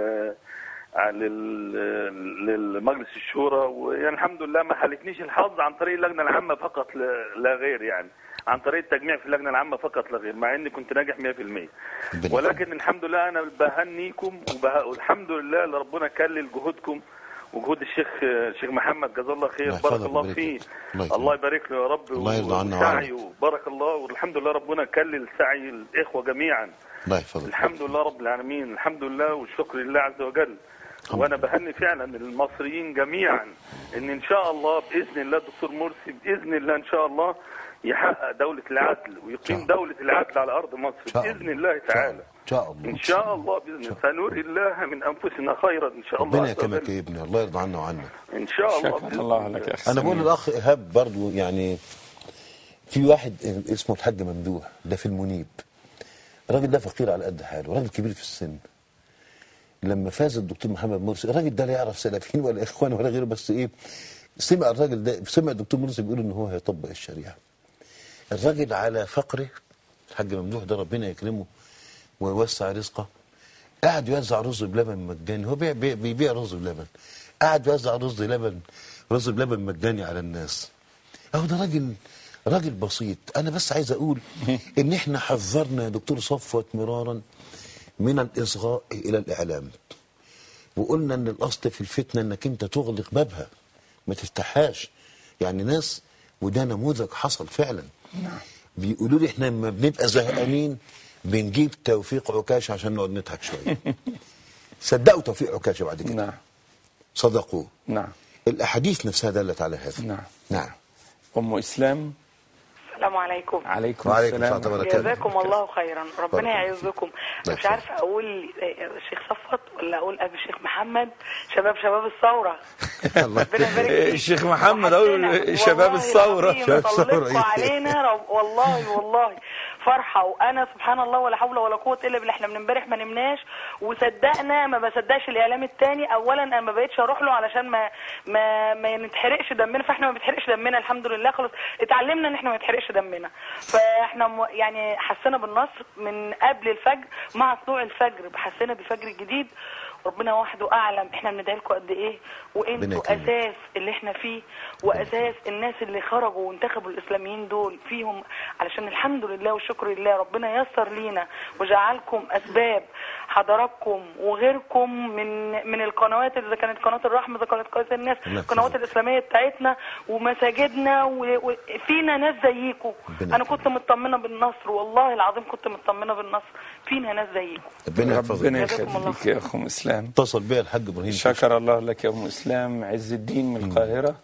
لل- للمجلس الشورى ويعني الحمد لله ما حالفنيش الحظ عن طريق اللجنه العامه فقط لا- لا غير يعني عن طريق التجميع في اللجنه العامه فقط لا غير مع اني كنت ناجح 100% ربنا ولكن الحمد لله انا بهنيكم وبه... والحمد لله اللي ربنا كلل جهودكم وجهود الشيخ الشيخ محمد جزاه الله خير الله بارك يحفظك الله ويبارك فيه لك. الله يكرمك. الله يبارك له يا رب الله يرضى عنا وسعيه بارك الله والحمد لله ربنا كلل سعي الاخوه جميعا الله يحفظك الحمد لله رب العالمين الحمد لله والشكر لله عز وجل الحمد وانا لله. بهني فعلا المصريين جميعا ان ان شاء الله باذن الله الدكتور مرسي باذن الله ان شاء الله يحقق دولة العدل شاء ويقيم الله. دولة العدل على ارض مصر شاء باذن الله. الله تعالى ان شاء الله ان شاء الله باذن الله سنري الله من انفسنا خيرا ان شاء الله ربنا عز يكرمك وجل. يا ابني الله يرضى عنا وعنك ان شاء الله شكر بإذن الله لك يا أخي انا بقول سمير. للاخ ايهاب برضو يعني في واحد اسمه الحاج ممدوح ده في المنيب الراجل ده فقير على قد حاله راجل كبير في السن لما فاز الدكتور محمد مرسي الراجل ده لا يعرف سلفيين ولا اخوان ولا غيره بس ايه سمع الراجل ده سمع الدكتور مرسي بيقول ان هو هيطبق الشريعه الراجل على فقره الحاج ممدوح ده ربنا يكرمه ويوسع رزقه قعد يوزع رز بلبن مجاني هو بيع بيع بيبيع رز بلبن قعد يوزع رز لبن رز بلبن مجاني على الناس اهو ده راجل راجل بسيط انا بس عايز اقول ان احنا حذرنا يا دكتور صفوت مرارا من الاصغاء الى الاعلام وقلنا ان الاصل في الفتنه انك انت تغلق بابها ما تفتحهاش يعني ناس وده نموذج حصل فعلا بيقولوا لي احنا لما بنبقى زهقانين بنجيب توفيق عكاشه عشان نقعد نضحك شويه صدقوا توفيق عكاشه بعد كده نعم صدقوه نعم الاحاديث نفسها دلت على هذا نعم نعم أم إسلام السلام عليكم عليكم وعليكم السلام السلام ورحمة الله جزاكم الله خيرا بارك ربنا الله يعزكم الله مش عارفه اقول الشيخ صفوت ولا اقول ابي الشيخ محمد شباب شباب الثوره الله ربنا يبارك فيك. الشيخ محمد أقول وحشنا. شباب والله الثورة. العظيم شباب الثورة، طلقوا إيه؟ علينا رب- والله والله فرحه وانا سبحان الله ولا حول ولا قوه الا بالله احنا من امبارح ما نمناش وصدقنا ما بصدقش الاعلام التاني اولا انا ما بقتش اروح له علشان ما ما ما نتحرقش دمنا فاحنا ما بيتحرقش دمنا الحمد لله خلاص اتعلمنا ان احنا ما يتحرقش دمنا فاحنا م- يعني حسينا بالنصر من قبل الفجر مع طلوع الفجر حسينا بالفجر الجديد ربنا وحده اعلم احنا بندعي لكم قد ايه ربنا وانتوا يكرمك. اساس اللي احنا فيه واساس الناس اللي خرجوا وانتخبوا الاسلاميين دول فيهم علشان الحمد لله والشكر لله ربنا يسر لينا وجعلكم اسباب حضراتكم وغيركم من من القنوات اذا كانت قناه الرحمه اذا كانت قناه الناس الله القنوات يحفظك. الاسلاميه بتاعتنا ومساجدنا و- وفينا ناس زيكم ربنا انا كنت مطمنه بالنصر والله العظيم كنت مطمنه بالنصر فينا ناس زيكم ربنا يحفظك ربنا جزاكم الله يخليك يا أخو إسلام اتصل بيا الحاج ابراهيم شكر الله لك يا أم إسلام عز الدين من القاهرة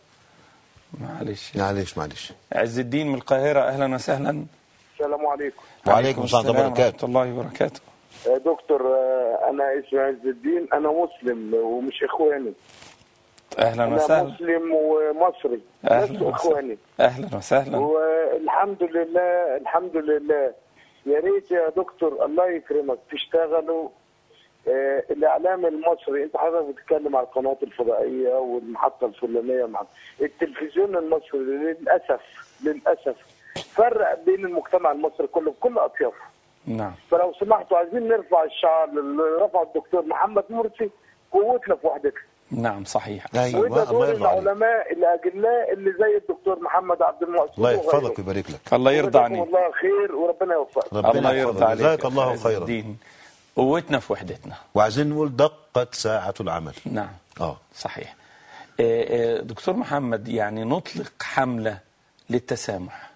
معلش معلش معلش عز الدين من القاهرة أهلا وسهلا السلام عليكم وعليكم السلام ورحمه الله وبركاته ورحمة الله وبركاته يا دكتور آه، انا اسمي عز الدين انا مسلم ومش اخواني أهلا انا وسهلا مسلم ومصري أهلا بس اخواني وسهلا أهلا وسهلا والحمد لله الحمد لله يا ريت يا دكتور الله يكرمك تشتغلوا آه، الاعلام المصري انت حضرتك بتتكلم على القناه الفضائيه والمحطه الفلانيه مع التلفزيون المصري للاسف للاسف فرق بين المجتمع المصري كله بكل اطيافه نعم فلو سمحتوا عايزين نرفع الشعار اللي رفعه الدكتور محمد مرسي قوتنا في وحدتنا نعم صحيح وده ايوه دور الله يرضى عليك العلماء الاجلاء اللي زي الدكتور محمد عبد المحسن الله وغيره. يحفظك ويبارك لك الله يرضى جزاكم عنك الله خير وربنا يوفقك الله ربنا يرضى يحفظك عليك جزاك يا الله عز خيرا الدين قوتنا في وحدتنا وعايزين نقول دقت ساعة العمل نعم اه صحيح آه، آه، دكتور محمد يعني نطلق حملة للتسامح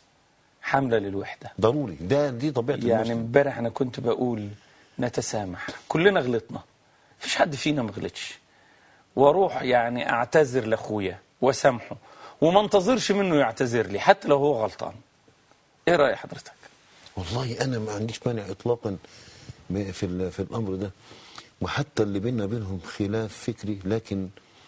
حملة للوحدة ضروري ده دي طبيعة يعني المسلم امبارح انا كنت بقول نتسامح كلنا غلطنا مفيش حد فينا ما غلطش واروح يعني اعتذر لاخويا واسامحه وما انتظرش منه يعتذر لي حتى لو هو غلطان ايه راي حضرتك والله انا ما عنديش مانع اطلاقا م- في ال- في الامر ده وحتى اللي بيننا بينهم خلاف فكري لكن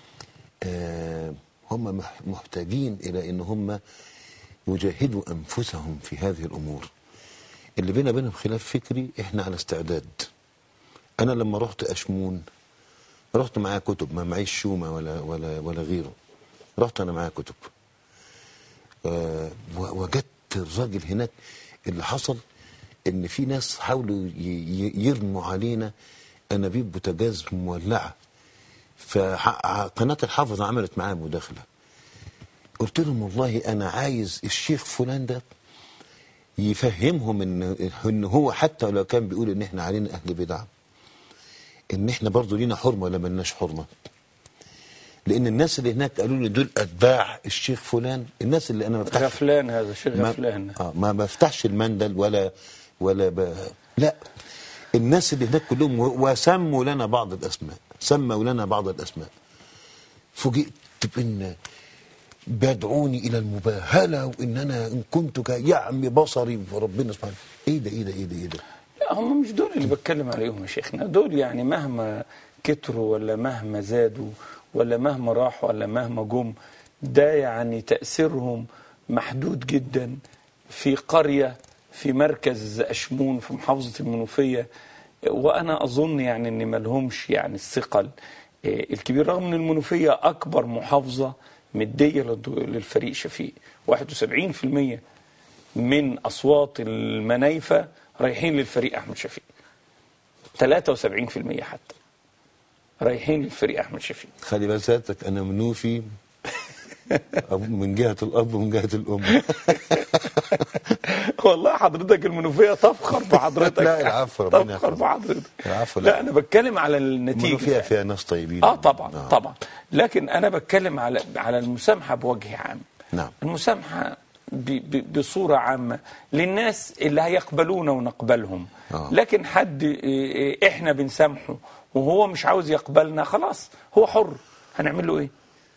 آه هم مح- محتاجين الى ان هم يجاهدوا انفسهم في هذه الامور اللي بيننا بينهم خلاف فكري احنا على استعداد انا لما رحت اشمون رحت معايا كتب ما معيش شومه ولا ولا ولا غيره رحت انا معايا كتب آه، و- وجدت الراجل هناك اللي حصل ان في ناس حاولوا ي- ي- يرموا علينا انابيب بوتاجاز مولعه فقناه الحافظ عملت معايا مداخله قلت لهم والله انا عايز الشيخ فلان ده يفهمهم ان ان هو حتى لو كان بيقول ان احنا علينا اهل بدع ان احنا برضه لينا حرمه ولا ملناش حرمه لان الناس اللي هناك قالوا لي دول اتباع الشيخ فلان الناس اللي انا ما بفتحش غفلان هذا شيء ما, غفلان آه ما بفتحش المندل ولا ولا ب... لا الناس اللي هناك كلهم و- وسموا لنا بعض الاسماء سموا لنا بعض الاسماء فوجئت بان بيدعوني الى المباهله وان انا ان كنت كيعمي بصري فربنا سبحانه ايه ده ايه ده ايه ده ايه ده لا هم مش دول اللي بتكلم عليهم يا شيخنا دول يعني مهما كتروا ولا مهما زادوا ولا مهما راحوا ولا مهما جم ده يعني تأثيرهم محدود جدا في قرية في مركز أشمون في محافظة المنوفية وأنا أظن يعني أن ملهمش يعني الثقل آه، الكبير رغم أن المنوفية أكبر محافظة مدية للد- للفريق شفيق 71% من أصوات المنايفة رايحين للفريق أحمد شفيق 73% حتى رايحين للفريق أحمد شفيق خلي بال سيادتك انا منوفي أب- من جهه الاب ومن جهه الام والله حضرتك المنوفية تفخر بحضرتك لا، العفو، ربنا تفخر يحفظك. بحضرتك العفو، لا. لا أنا بتكلم على النتيجة المنوفيه فيها ناس طيبين اه طبعا آه. طبعا لكن انا بتكلم على على المسامحه بوجه عام نعم. المسامحه ب ب بصوره عامه للناس اللي هيقبلونا ونقبلهم آه. لكن حد إيه، إيه، احنا بنسامحه وهو مش عاوز يقبلنا خلاص هو حر هنعمل له ايه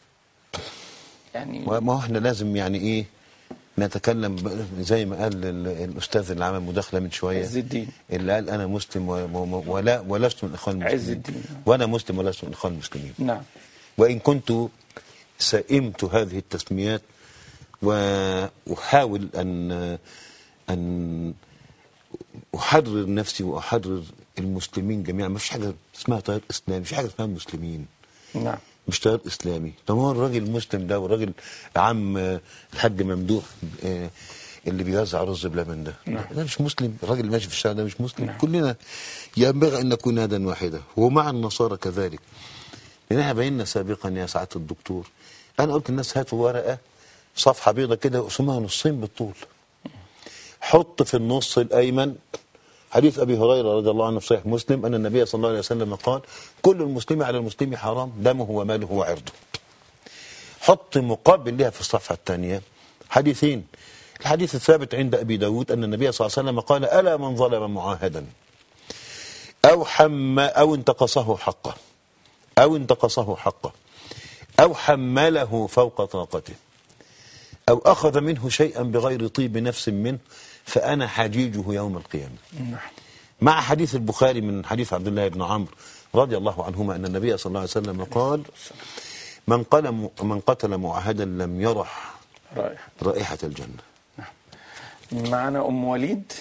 يعني ما هو احنا لازم يعني ايه نتكلم ب- زي ما قال ال- الاستاذ اللي عمل مداخله من شويه عز الدين. اللي قال انا مسلم و- و- ولا ولست من اخوان المسلمين عز الدين. وانا مسلم ولست من اخوان المسلمين نعم وان كنت سئمت هذه التسميات واحاول ان ان احرر نفسي واحرر المسلمين جميعا ما فيش حاجه اسمها تيار اسلامي في حاجه اسمها مسلمين نعم مش تيار اسلامي طب هو الراجل المسلم ده والراجل عم آه، الحاج ممدوح آه، اللي بيوزع رز بلبن ده ده مش مسلم الراجل اللي ماشي في الشارع ده مش مسلم كلنا ينبغي ان نكون يدا واحده ومع النصارى كذلك لان احنا بينا سابقا يا سعاده الدكتور انا قلت للناس هاتوا ورقه صفحه بيضه كده وقسمها نصين بالطول حط في النص الايمن حديث ابي هريره رضي الله عنه في صحيح مسلم ان النبي صلى الله عليه وسلم قال كل المسلم على المسلم حرام دمه وماله وعرضه حط مقابل لها في الصفحه الثانيه حديثين الحديث الثابت عند ابي داود ان النبي صلى الله عليه وسلم قال الا من ظلم معاهدا او حم او انتقصه حقه او انتقصه حقه او حمله فوق طاقته أو أخذ منه شيئا بغير طيب نفس منه فأنا حجيجه يوم القيامة مع حديث البخاري من حديث عبد الله بن عمرو رضي الله عنهما أن النبي صلى الله عليه وسلم قال من قتل من قتل معاهدا لم يرح رائع رائحة الجنة معنا ام وليد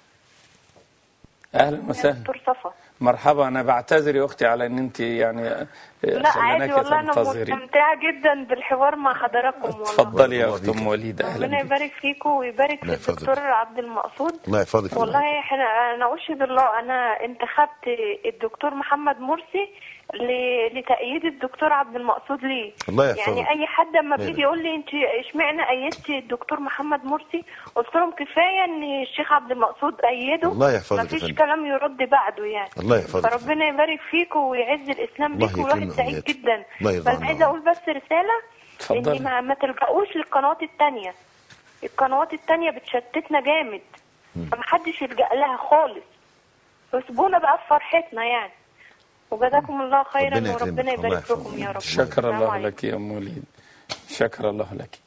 اهلا وسهلا دكتور صفا مرحبا انا بعتذر يا اختي على ان انت يعني لا عادي خليناك والله انا تنتظري مستمتعه جدا بالحوار مع حضراتكم والله اتفضلي يا الله اخت بيك. ام وليد ربنا اهلا بك. يبارك فيكم ويبارك في الله يحفظك. الدكتور عبد المقصود الله يحفظك والله احنا انا اشهد الله انا انتخبت الدكتور محمد مرسي ل- لتأييد الدكتور عبد المقصود ليه الله يحفظك. يعني اي حد اما الله بيجي يقول لي انت اشمعنى ايدتي الدكتور محمد مرسي قلت لهم كفايه ان الشيخ عبد المقصود ايده الله يحفظك يا مفيش فندم. كلام يرد بعده يعني الله يحفظك. فربنا يبارك فيكم ويعز الاسلام الله بيكم والواحد يكرمنا سعيد وإياكم. جدا الله يرضى بس عنا عايزه اقول بس رساله اتفضلي. ان ما, ما تلجأوش للقنوات التانية القنوات التانية بتشتتنا جامد فمحدش يلجأ لها خالص وسيبونا بقى في فرحتنا يعني وجزاكم الله خيرا ربنا يكرمك. وربنا الله يبارك يحفظك. لكم يا رب شكر السلام الله عليكم. لك يا ام وليد شكر الله لك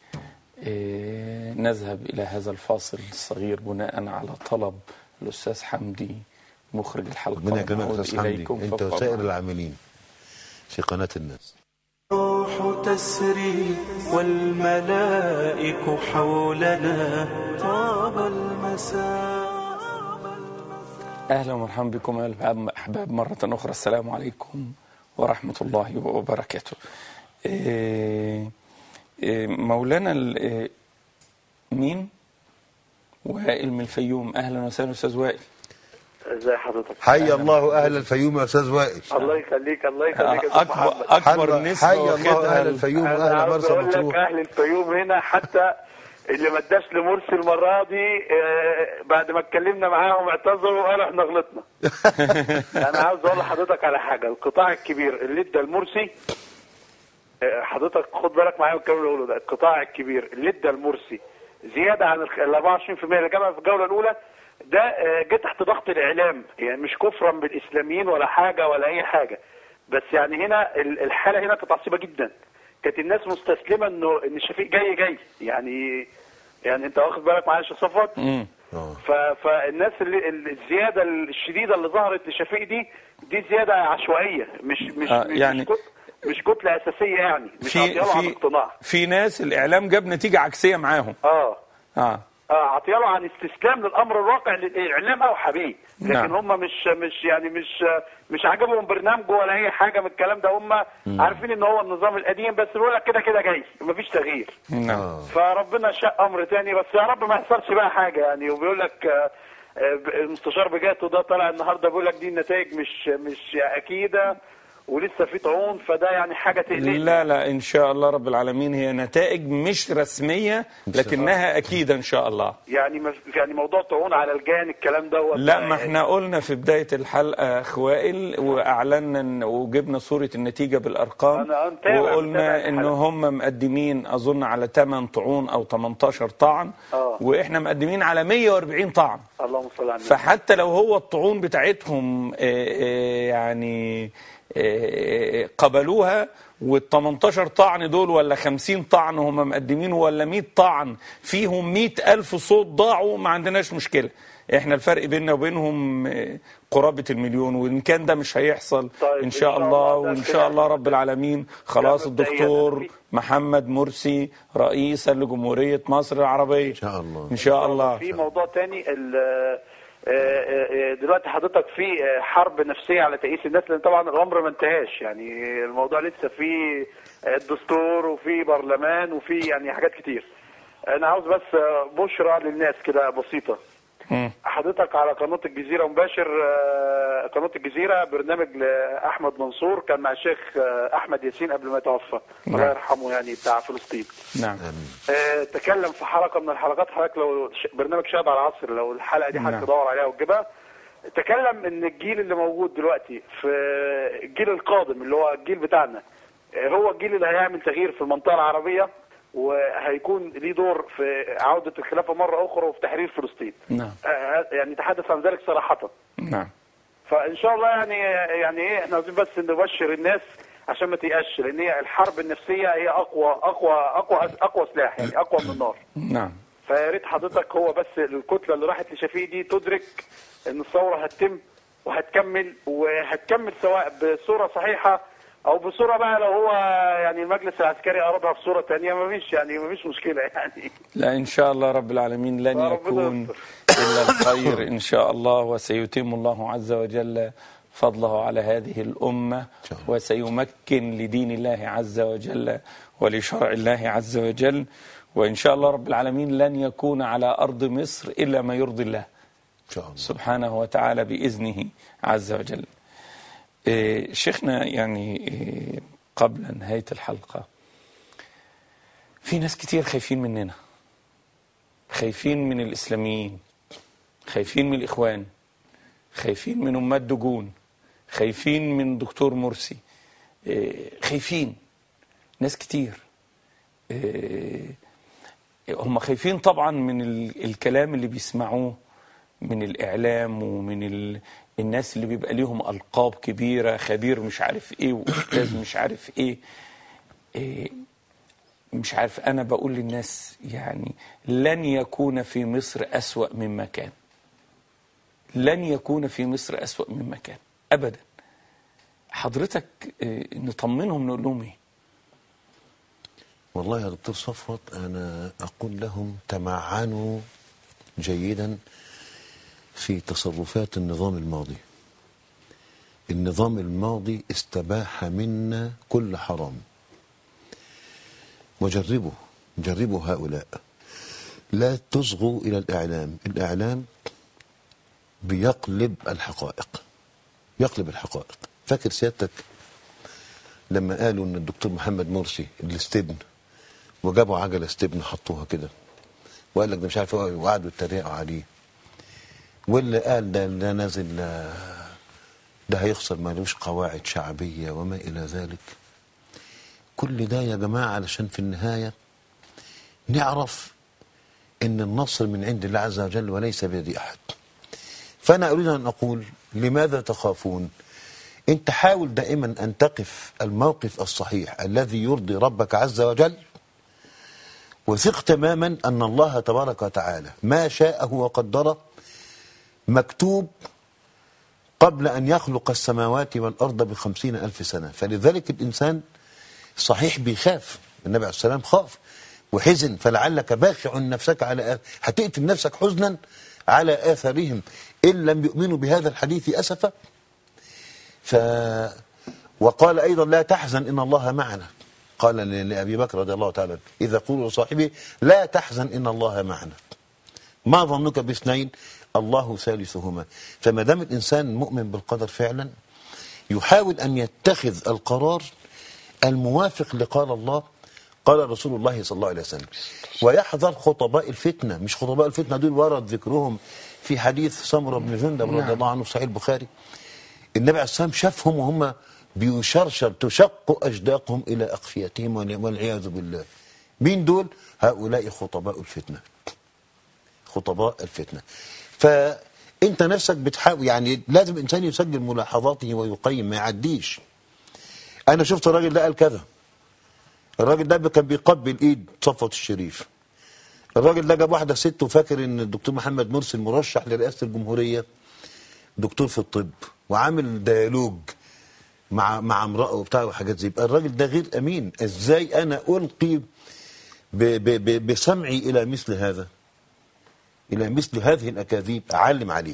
إيه نذهب الى هذا الفاصل الصغير بناء على طلب الاستاذ حمدي مخرج الحلقه ربنا يكرمك يا ونعود أستاذ حمدي إليكم أنت فابقوا وسائر معنا. العاملين في قناة الناس الروح تسري والملائك حولنا طاب المساء اهلا ومرحبا بكم يا الأحباب- احباب مره اخرى السلام عليكم ورحمه الله وبركاته. إيه إيه مولانا ال- إيه مين؟ وائل من الفيوم اهلا وسهلا استاذ وائل. ازي حضرتك حي الله أهل الفيوم يا أستاذ وائل الله يخليك الله يخليك يا أستاذ اكبر محمد. اكبر حي نسبه الله واخدها أهل ال- الفيوم انا وأهل عاوز مرسى اقول لك مطروح اهل الفيوم هنا حتى اللي ما اداش لمرسي المره دي آه، بعد ما اتكلمنا معاهم اعتذروا وقالوا احنا غلطنا انا عاوز اقول لحضرتك على حاجه القطاع الكبير اللي ادى المرسي آه، حضرتك خد بالك معايا من الكلام اللي بقوله ده القطاع الكبير اللي ادى المرسي زياده عن ال 24% اللي جابها في الجوله الاولى ده آه، جه تحت ضغط الاعلام يعني مش كفرا بالاسلاميين ولا حاجه ولا اي حاجه بس يعني هنا ال- الحاله هنا كانت عصيبه جدا كانت الناس مستسلمه انه ان شفيق جاي جاي يعني يعني انت واخد بالك معايا يا شيخ صفوت مم. آه. ف- فالناس اللي ال- الزياده الشديده اللي ظهرت لشفيق دي دي زياده عشوائيه مش مش آه، مش, يعني- مش, كت- مش كتله اساسيه يعني مش في عطياله عن في اقتناع في ناس الاعلام جاب نتيجه عكسيه معاهم. اه اه اه عطياله عن استسلام للامر الواقع اللي الاعلام اوحى بيه لكن نعم. هم مش مش يعني مش مش عاجبهم برنامجه ولا اي حاجه من الكلام ده هم عارفين ان هو النظام القديم بس بيقول لك كده كده جاي مفيش تغيير نعم فربنا شاء امر تاني بس يا رب ما يحصلش بقى حاجه يعني وبيقول لك آه، آه، المستشار بجاته ده طلع النهارده بيقول لك دي النتائج مش مش اكيده ولسه في طعون فده يعني حاجه تقلقني لا لا ان شاء الله رب العالمين هي نتائج مش رسميه لكنها اكيده ان شاء الله يعني ما يعني موضوع طعون على الجان الكلام دوت لا ما احنا قلنا في بدايه الحلقه خوائل واعلنا إن- وجبنا صوره النتيجه بالارقام أنا متابع- متابع وقلنا ان الحلقة. هم مقدمين اظن على 8 طعون او 18 طعن آه. واحنا مقدمين على 140 طعن اللهم صل على النبي فحتى لو هو الطعون بتاعتهم آه، آه، يعني آه، قبلوها وال 18 طعن دول ولا 50 طعن هم مقدمين ولا 100 طعن فيهم 100 ألف صوت ضاعوا ما عندناش مشكلة احنا الفرق بيننا وبينهم آه، قرابة المليون وإن كان ده مش هيحصل طيب، إن شاء الله وإن شاء الله رب العالمين خلاص ده مبدئياً. الدكتور محمد مرسي رئيسا لجمهورية مصر العربية إن شاء الله إن شاء الله في موضوع تاني ال- آه، آه، آه، دلوقتي حضرتك في آه، حرب نفسيه على تأييس الناس لان طبعا الامر ما انتهاش يعني الموضوع لسه في آه، الدستور وفي برلمان وفي يعني حاجات كتير انا عاوز بس بشرى للناس كده بسيطه مم. حضرتك على قناه الجزيره مباشر آه، قناه الجزيره برنامج لاحمد منصور كان مع الشيخ آه، احمد ياسين قبل ما يتوفى الله نعم. يرحمه يعني بتاع فلسطين نعم آه، تكلم في حلقه من الحلقات حضرتك لو ش- برنامج شاب على العصر لو الحلقه دي حضرتك نعم. تدور عليها وتجيبها تكلم ان الجيل اللي موجود دلوقتي في الجيل القادم اللي هو الجيل بتاعنا آه، هو الجيل اللي هيعمل تغيير في المنطقه العربيه وهيكون ليه دور في عوده الخلافه مره اخرى وفي تحرير فلسطين نعم آه، يعني تحدث عن ذلك صراحه نعم فان شاء الله يعني يعني ايه احنا عايزين بس نبشر الناس عشان ما تيأسش لان هي الحرب النفسيه هي اقوى اقوى اقوى اقوى سلاح يعني اقوى من النار نعم فيا ريت حضرتك هو بس الكتله اللي راحت لشفيق دي تدرك ان الثوره هتتم وهتكمل وهتكمل سواء بصوره صحيحه او بصوره بقى لو هو يعني المجلس العسكري ارادها بصوره ثانيه مفيش يعني مفيش مشكله يعني لا إن شاء الله رب العالمين لن يا ربنا يكون إلا الخير إن شاء الله وسيتم الله عز وجل فضله على هذه الأمة وسيمكن لدين الله عز وجل ولشرع الله عز وجل وإن شاء الله رب العالمين لن يكون على أرض مصر إلا ما يرضي الله سبحانه وتعالى بإذنه عز وجل إيه، شيخنا يعني إيه، قبل نهاية الحلقة في ناس كتير خايفين مننا خايفين من الإسلاميين خايفين من الإخوان خايفين من أمات دجون خايفين من دكتور مرسي إيه، خايفين ناس كتير إيه، هم خايفين طبعا من ال- الكلام اللي بيسمعوه من الإعلام ومن ال... الناس اللي بيبقى ليهم ألقاب كبيرة خبير مش عارف إيه وأستاذ مش عارف إيه, إيه مش عارف أنا بقول للناس يعني لن يكون في مصر أسوأ مما كان لن يكون في مصر أسوأ مما كان أبدا حضرتك إيه، نطمنهم نقول لهم إيه والله يا دكتور صفوت أنا أقول لهم تمعنوا جيدا في تصرفات النظام الماضي النظام الماضي استباح منا كل حرام وجربوا جربوا هؤلاء لا تصغوا إلى الإعلام الإعلام بيقلب الحقائق يقلب الحقائق فاكر سيادتك لما قالوا ان الدكتور محمد مرسي الاستبن وجابوا عجله استبن حطوها كده وقال لك ده مش عارف إيه، وقعدوا يتريقوا عليه واللي قال ده ده نازل آه، ده هيخسر مالوش قواعد شعبيه وما الى ذلك كل ده يا جماعه علشان في النهايه نعرف ان النصر من عند الله عز وجل وليس بيد احد فانا اريد ان اقول لماذا تخافون انت حاول دائما ان تقف الموقف الصحيح الذي يرضي ربك عز وجل وثق تماما ان الله تبارك وتعالى ما شاءه وقدره مكتوب قبل ان يخلق السماوات والارض بخمسين الف سنه فلذلك الانسان صحيح بيخاف النبي عليه السلام خاف وحزن فلعلك باخع نفسك على آث... هتقتل نفسك حزنا على آثارهم إن لم يؤمنوا بهذا الحديث أسفا ف وقال أيضا لا تحزن إن الله معنا قال ل- لأبي بكر رضي الله تعالى عنه، إذا قولوا لصاحبه لا تحزن إن الله معنا ما ظنك باثنين الله ثالثهما فما دام الإنسان مؤمن بالقدر فعلا يحاول أن يتخذ القرار الموافق لقال الله قال رسول الله صلى الله عليه وسلم ويحذر خطباء الفتنة مش خطباء الفتنة دول ورد ذكرهم في حديث سمرة بن جندب رضي نعم. الله عنه في صحيح البخاري النبي عليه السلام شافهم وهم بيشرشر تشق أجداقهم إلى أقفيتهم وال- والعياذ بالله مين دول هؤلاء خطباء الفتنة خطباء الفتنة فأنت نفسك بتحاول يعني لازم الإنسان يسجل ملاحظاته ويقيم ما يعديش أنا شفت الراجل ده قال كذا الراجل ده كان بيقبل إيد صفوت الشريف الراجل ده جاب واحدة ست وفاكر إن الدكتور محمد مرسي المرشح لرئاسة الجمهورية دكتور في الطب وعامل ديالوج مع مع امرأة وبتاع وحاجات زي يبقى الراجل ده غير أمين إزاي أنا ألقي ب ب ب بسمعي إلى مثل هذا إلى مثل هذه الأكاذيب أعلم عليه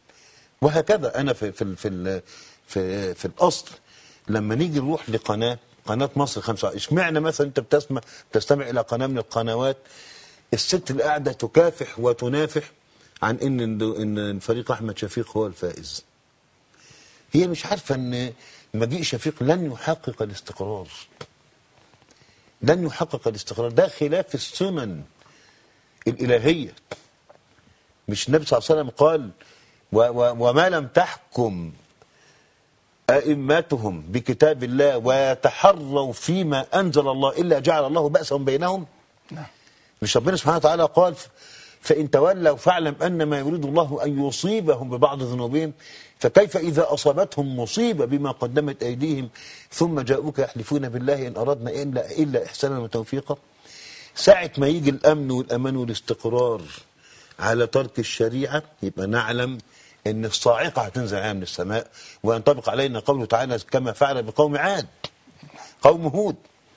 وهكذا أنا في في ال- في ال- في, في الأصل لما نيجي نروح لقناة قناة مصر خمسة اشمعنى مثلا أنت بتسمع بتستمع إلى قناة من القنوات الست اللي قاعده تكافح وتنافح عن ان ان فريق احمد شفيق هو الفائز هي مش عارفه ان مجيء شفيق لن يحقق الاستقرار لن يحقق الاستقرار ده خلاف السنن الالهيه مش النبي صلى الله عليه وسلم قال و و وما لم تحكم أئمتهم بكتاب الله ويتحروا فيما أنزل الله إلا جعل الله بأسهم بينهم مش ربنا سبحانه وتعالى قال فإن تولوا فاعلم أن ما يريد الله أن يصيبهم ببعض ذنوبهم فكيف إذا أصابتهم مصيبة بما قدمت أيديهم ثم جاءوك يحلفون بالله إن أردنا إلا, إلا إحسانا وتوفيقا ساعة ما يجي الأمن والأمان والاستقرار على ترك الشريعة يبقى نعلم ان الصاعقه هتنزل علينا من السماء وينطبق علينا قوله تعالى كما فعل بقوم عاد قوم هود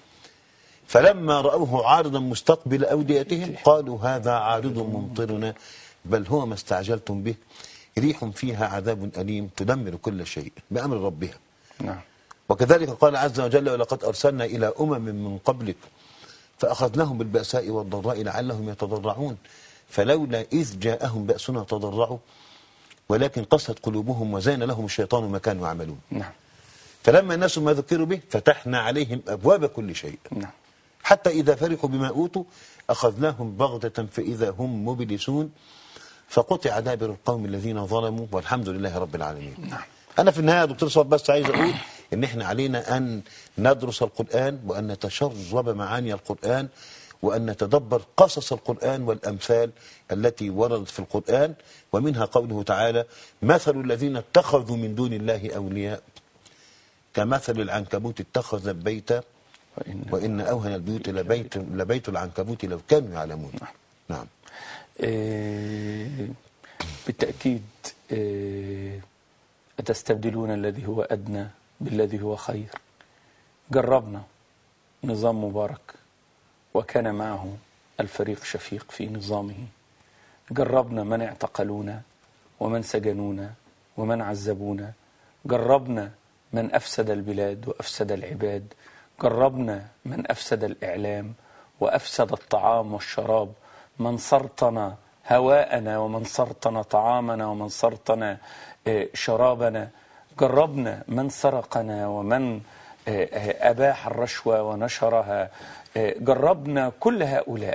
فلما راوه عارضا مستقبل اوديتهم قالوا هذا عارض ممطرنا بل هو ما استعجلتم به ريح فيها عذاب اليم تدمر كل شيء بامر ربها نعم وكذلك قال عز وجل ولقد ارسلنا الى امم من قبلك فاخذناهم بالباساء والضراء لعلهم يتضرعون فلولا اذ جاءهم باسنا تضرعوا ولكن قست قلوبهم وزين لهم الشيطان ما كانوا يعملون نعم فلما الناس ما ذكروا به فتحنا عليهم أبواب كل شيء نعم حتى إذا فرحوا بما أوتوا أخذناهم بغتة فإذا هم مبلسون فقطع دابر القوم الذين ظلموا والحمد لله رب العالمين نعم. أنا في النهاية يا دكتور صواب بس عايز أقول إن إحنا علينا أن ندرس القرآن وأن نتشرب معاني القرآن وأن نتدبر قصص القرآن والأمثال التي وردت في القرآن ومنها قوله تعالى مثل الذين اتخذوا من دون الله أولياء كمثل العنكبوت اتخذ بيتا وإن وإن أوهن البيوت لبيت, لبيت العنكبوت لو كانوا يعلمون نعم آه، بالتأكيد آه، أتستبدلون الذي هو أدنى بالذي هو خير جربنا نظام مبارك وكان معه الفريق شفيق في نظامه جربنا من اعتقلونا ومن سجنونا ومن عذبونا جربنا من أفسد البلاد وأفسد العباد جربنا من أفسد الإعلام وأفسد الطعام والشراب من سرطن هواءنا ومن سرطن طعامنا ومن سرطن آه، شرابنا جربنا من سرقنا ومن آه، آه، أباح الرشوة ونشرها آه، جربنا كل هؤلاء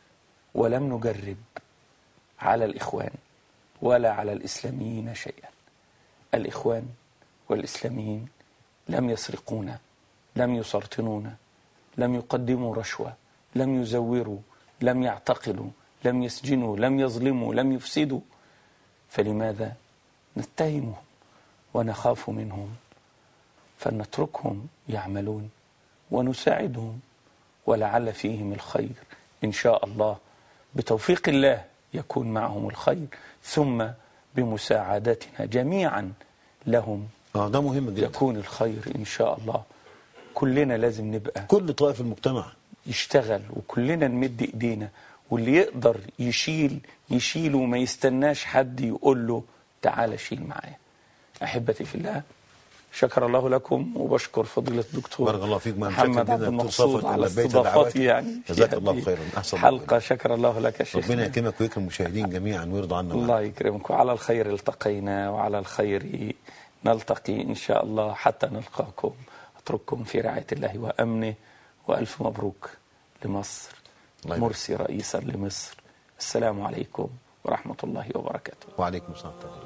ولم نجرب على الإخوان ولا على الإسلاميين شيئا الإخوان والإسلاميين لم يسرقونا لم يسرطنونا لم يقدموا رشوة لم يزوروا لم يعتقلوا لم يسجنوا لم يظلموا لم يفسدوا فلماذا نتهمهم ونخاف منهم فلنتركهم يعملون ونساعدهم ولعل فيهم الخير إن شاء الله بتوفيق الله يكون معهم الخير ثم بمساعدتنا جميعا لهم اه ده مهم جدا يكون الخير إن شاء الله كلنا لازم نبقى كل طائف المجتمع يشتغل وكلنا نمد ايدينا واللي يقدر يشيل يشيل وما يستناش حد يقول له تعالى شيل معايا احبتي في الله شكر الله لكم وبشكر فضيلة الدكتور بارك الله فيك ما محمد عبد المقصود على بيت استضافتي يعني في جزاك الله هذه خيرا احسن الله حلقة شكر الله لك يا شيخ ربنا يكرمك ويكرم المشاهدين جميعا ويرضى عنا الله يكرمك وعلى الخير التقينا وعلى الخير نلتقي إن شاء الله حتى نلقاكم أترككم في رعاية الله وأمنه وألف مبروك لمصر الله يبارك. مرسي رئيسا لمصر السلام عليكم ورحمة الله وبركاته وعليكم السلام ورحمه الله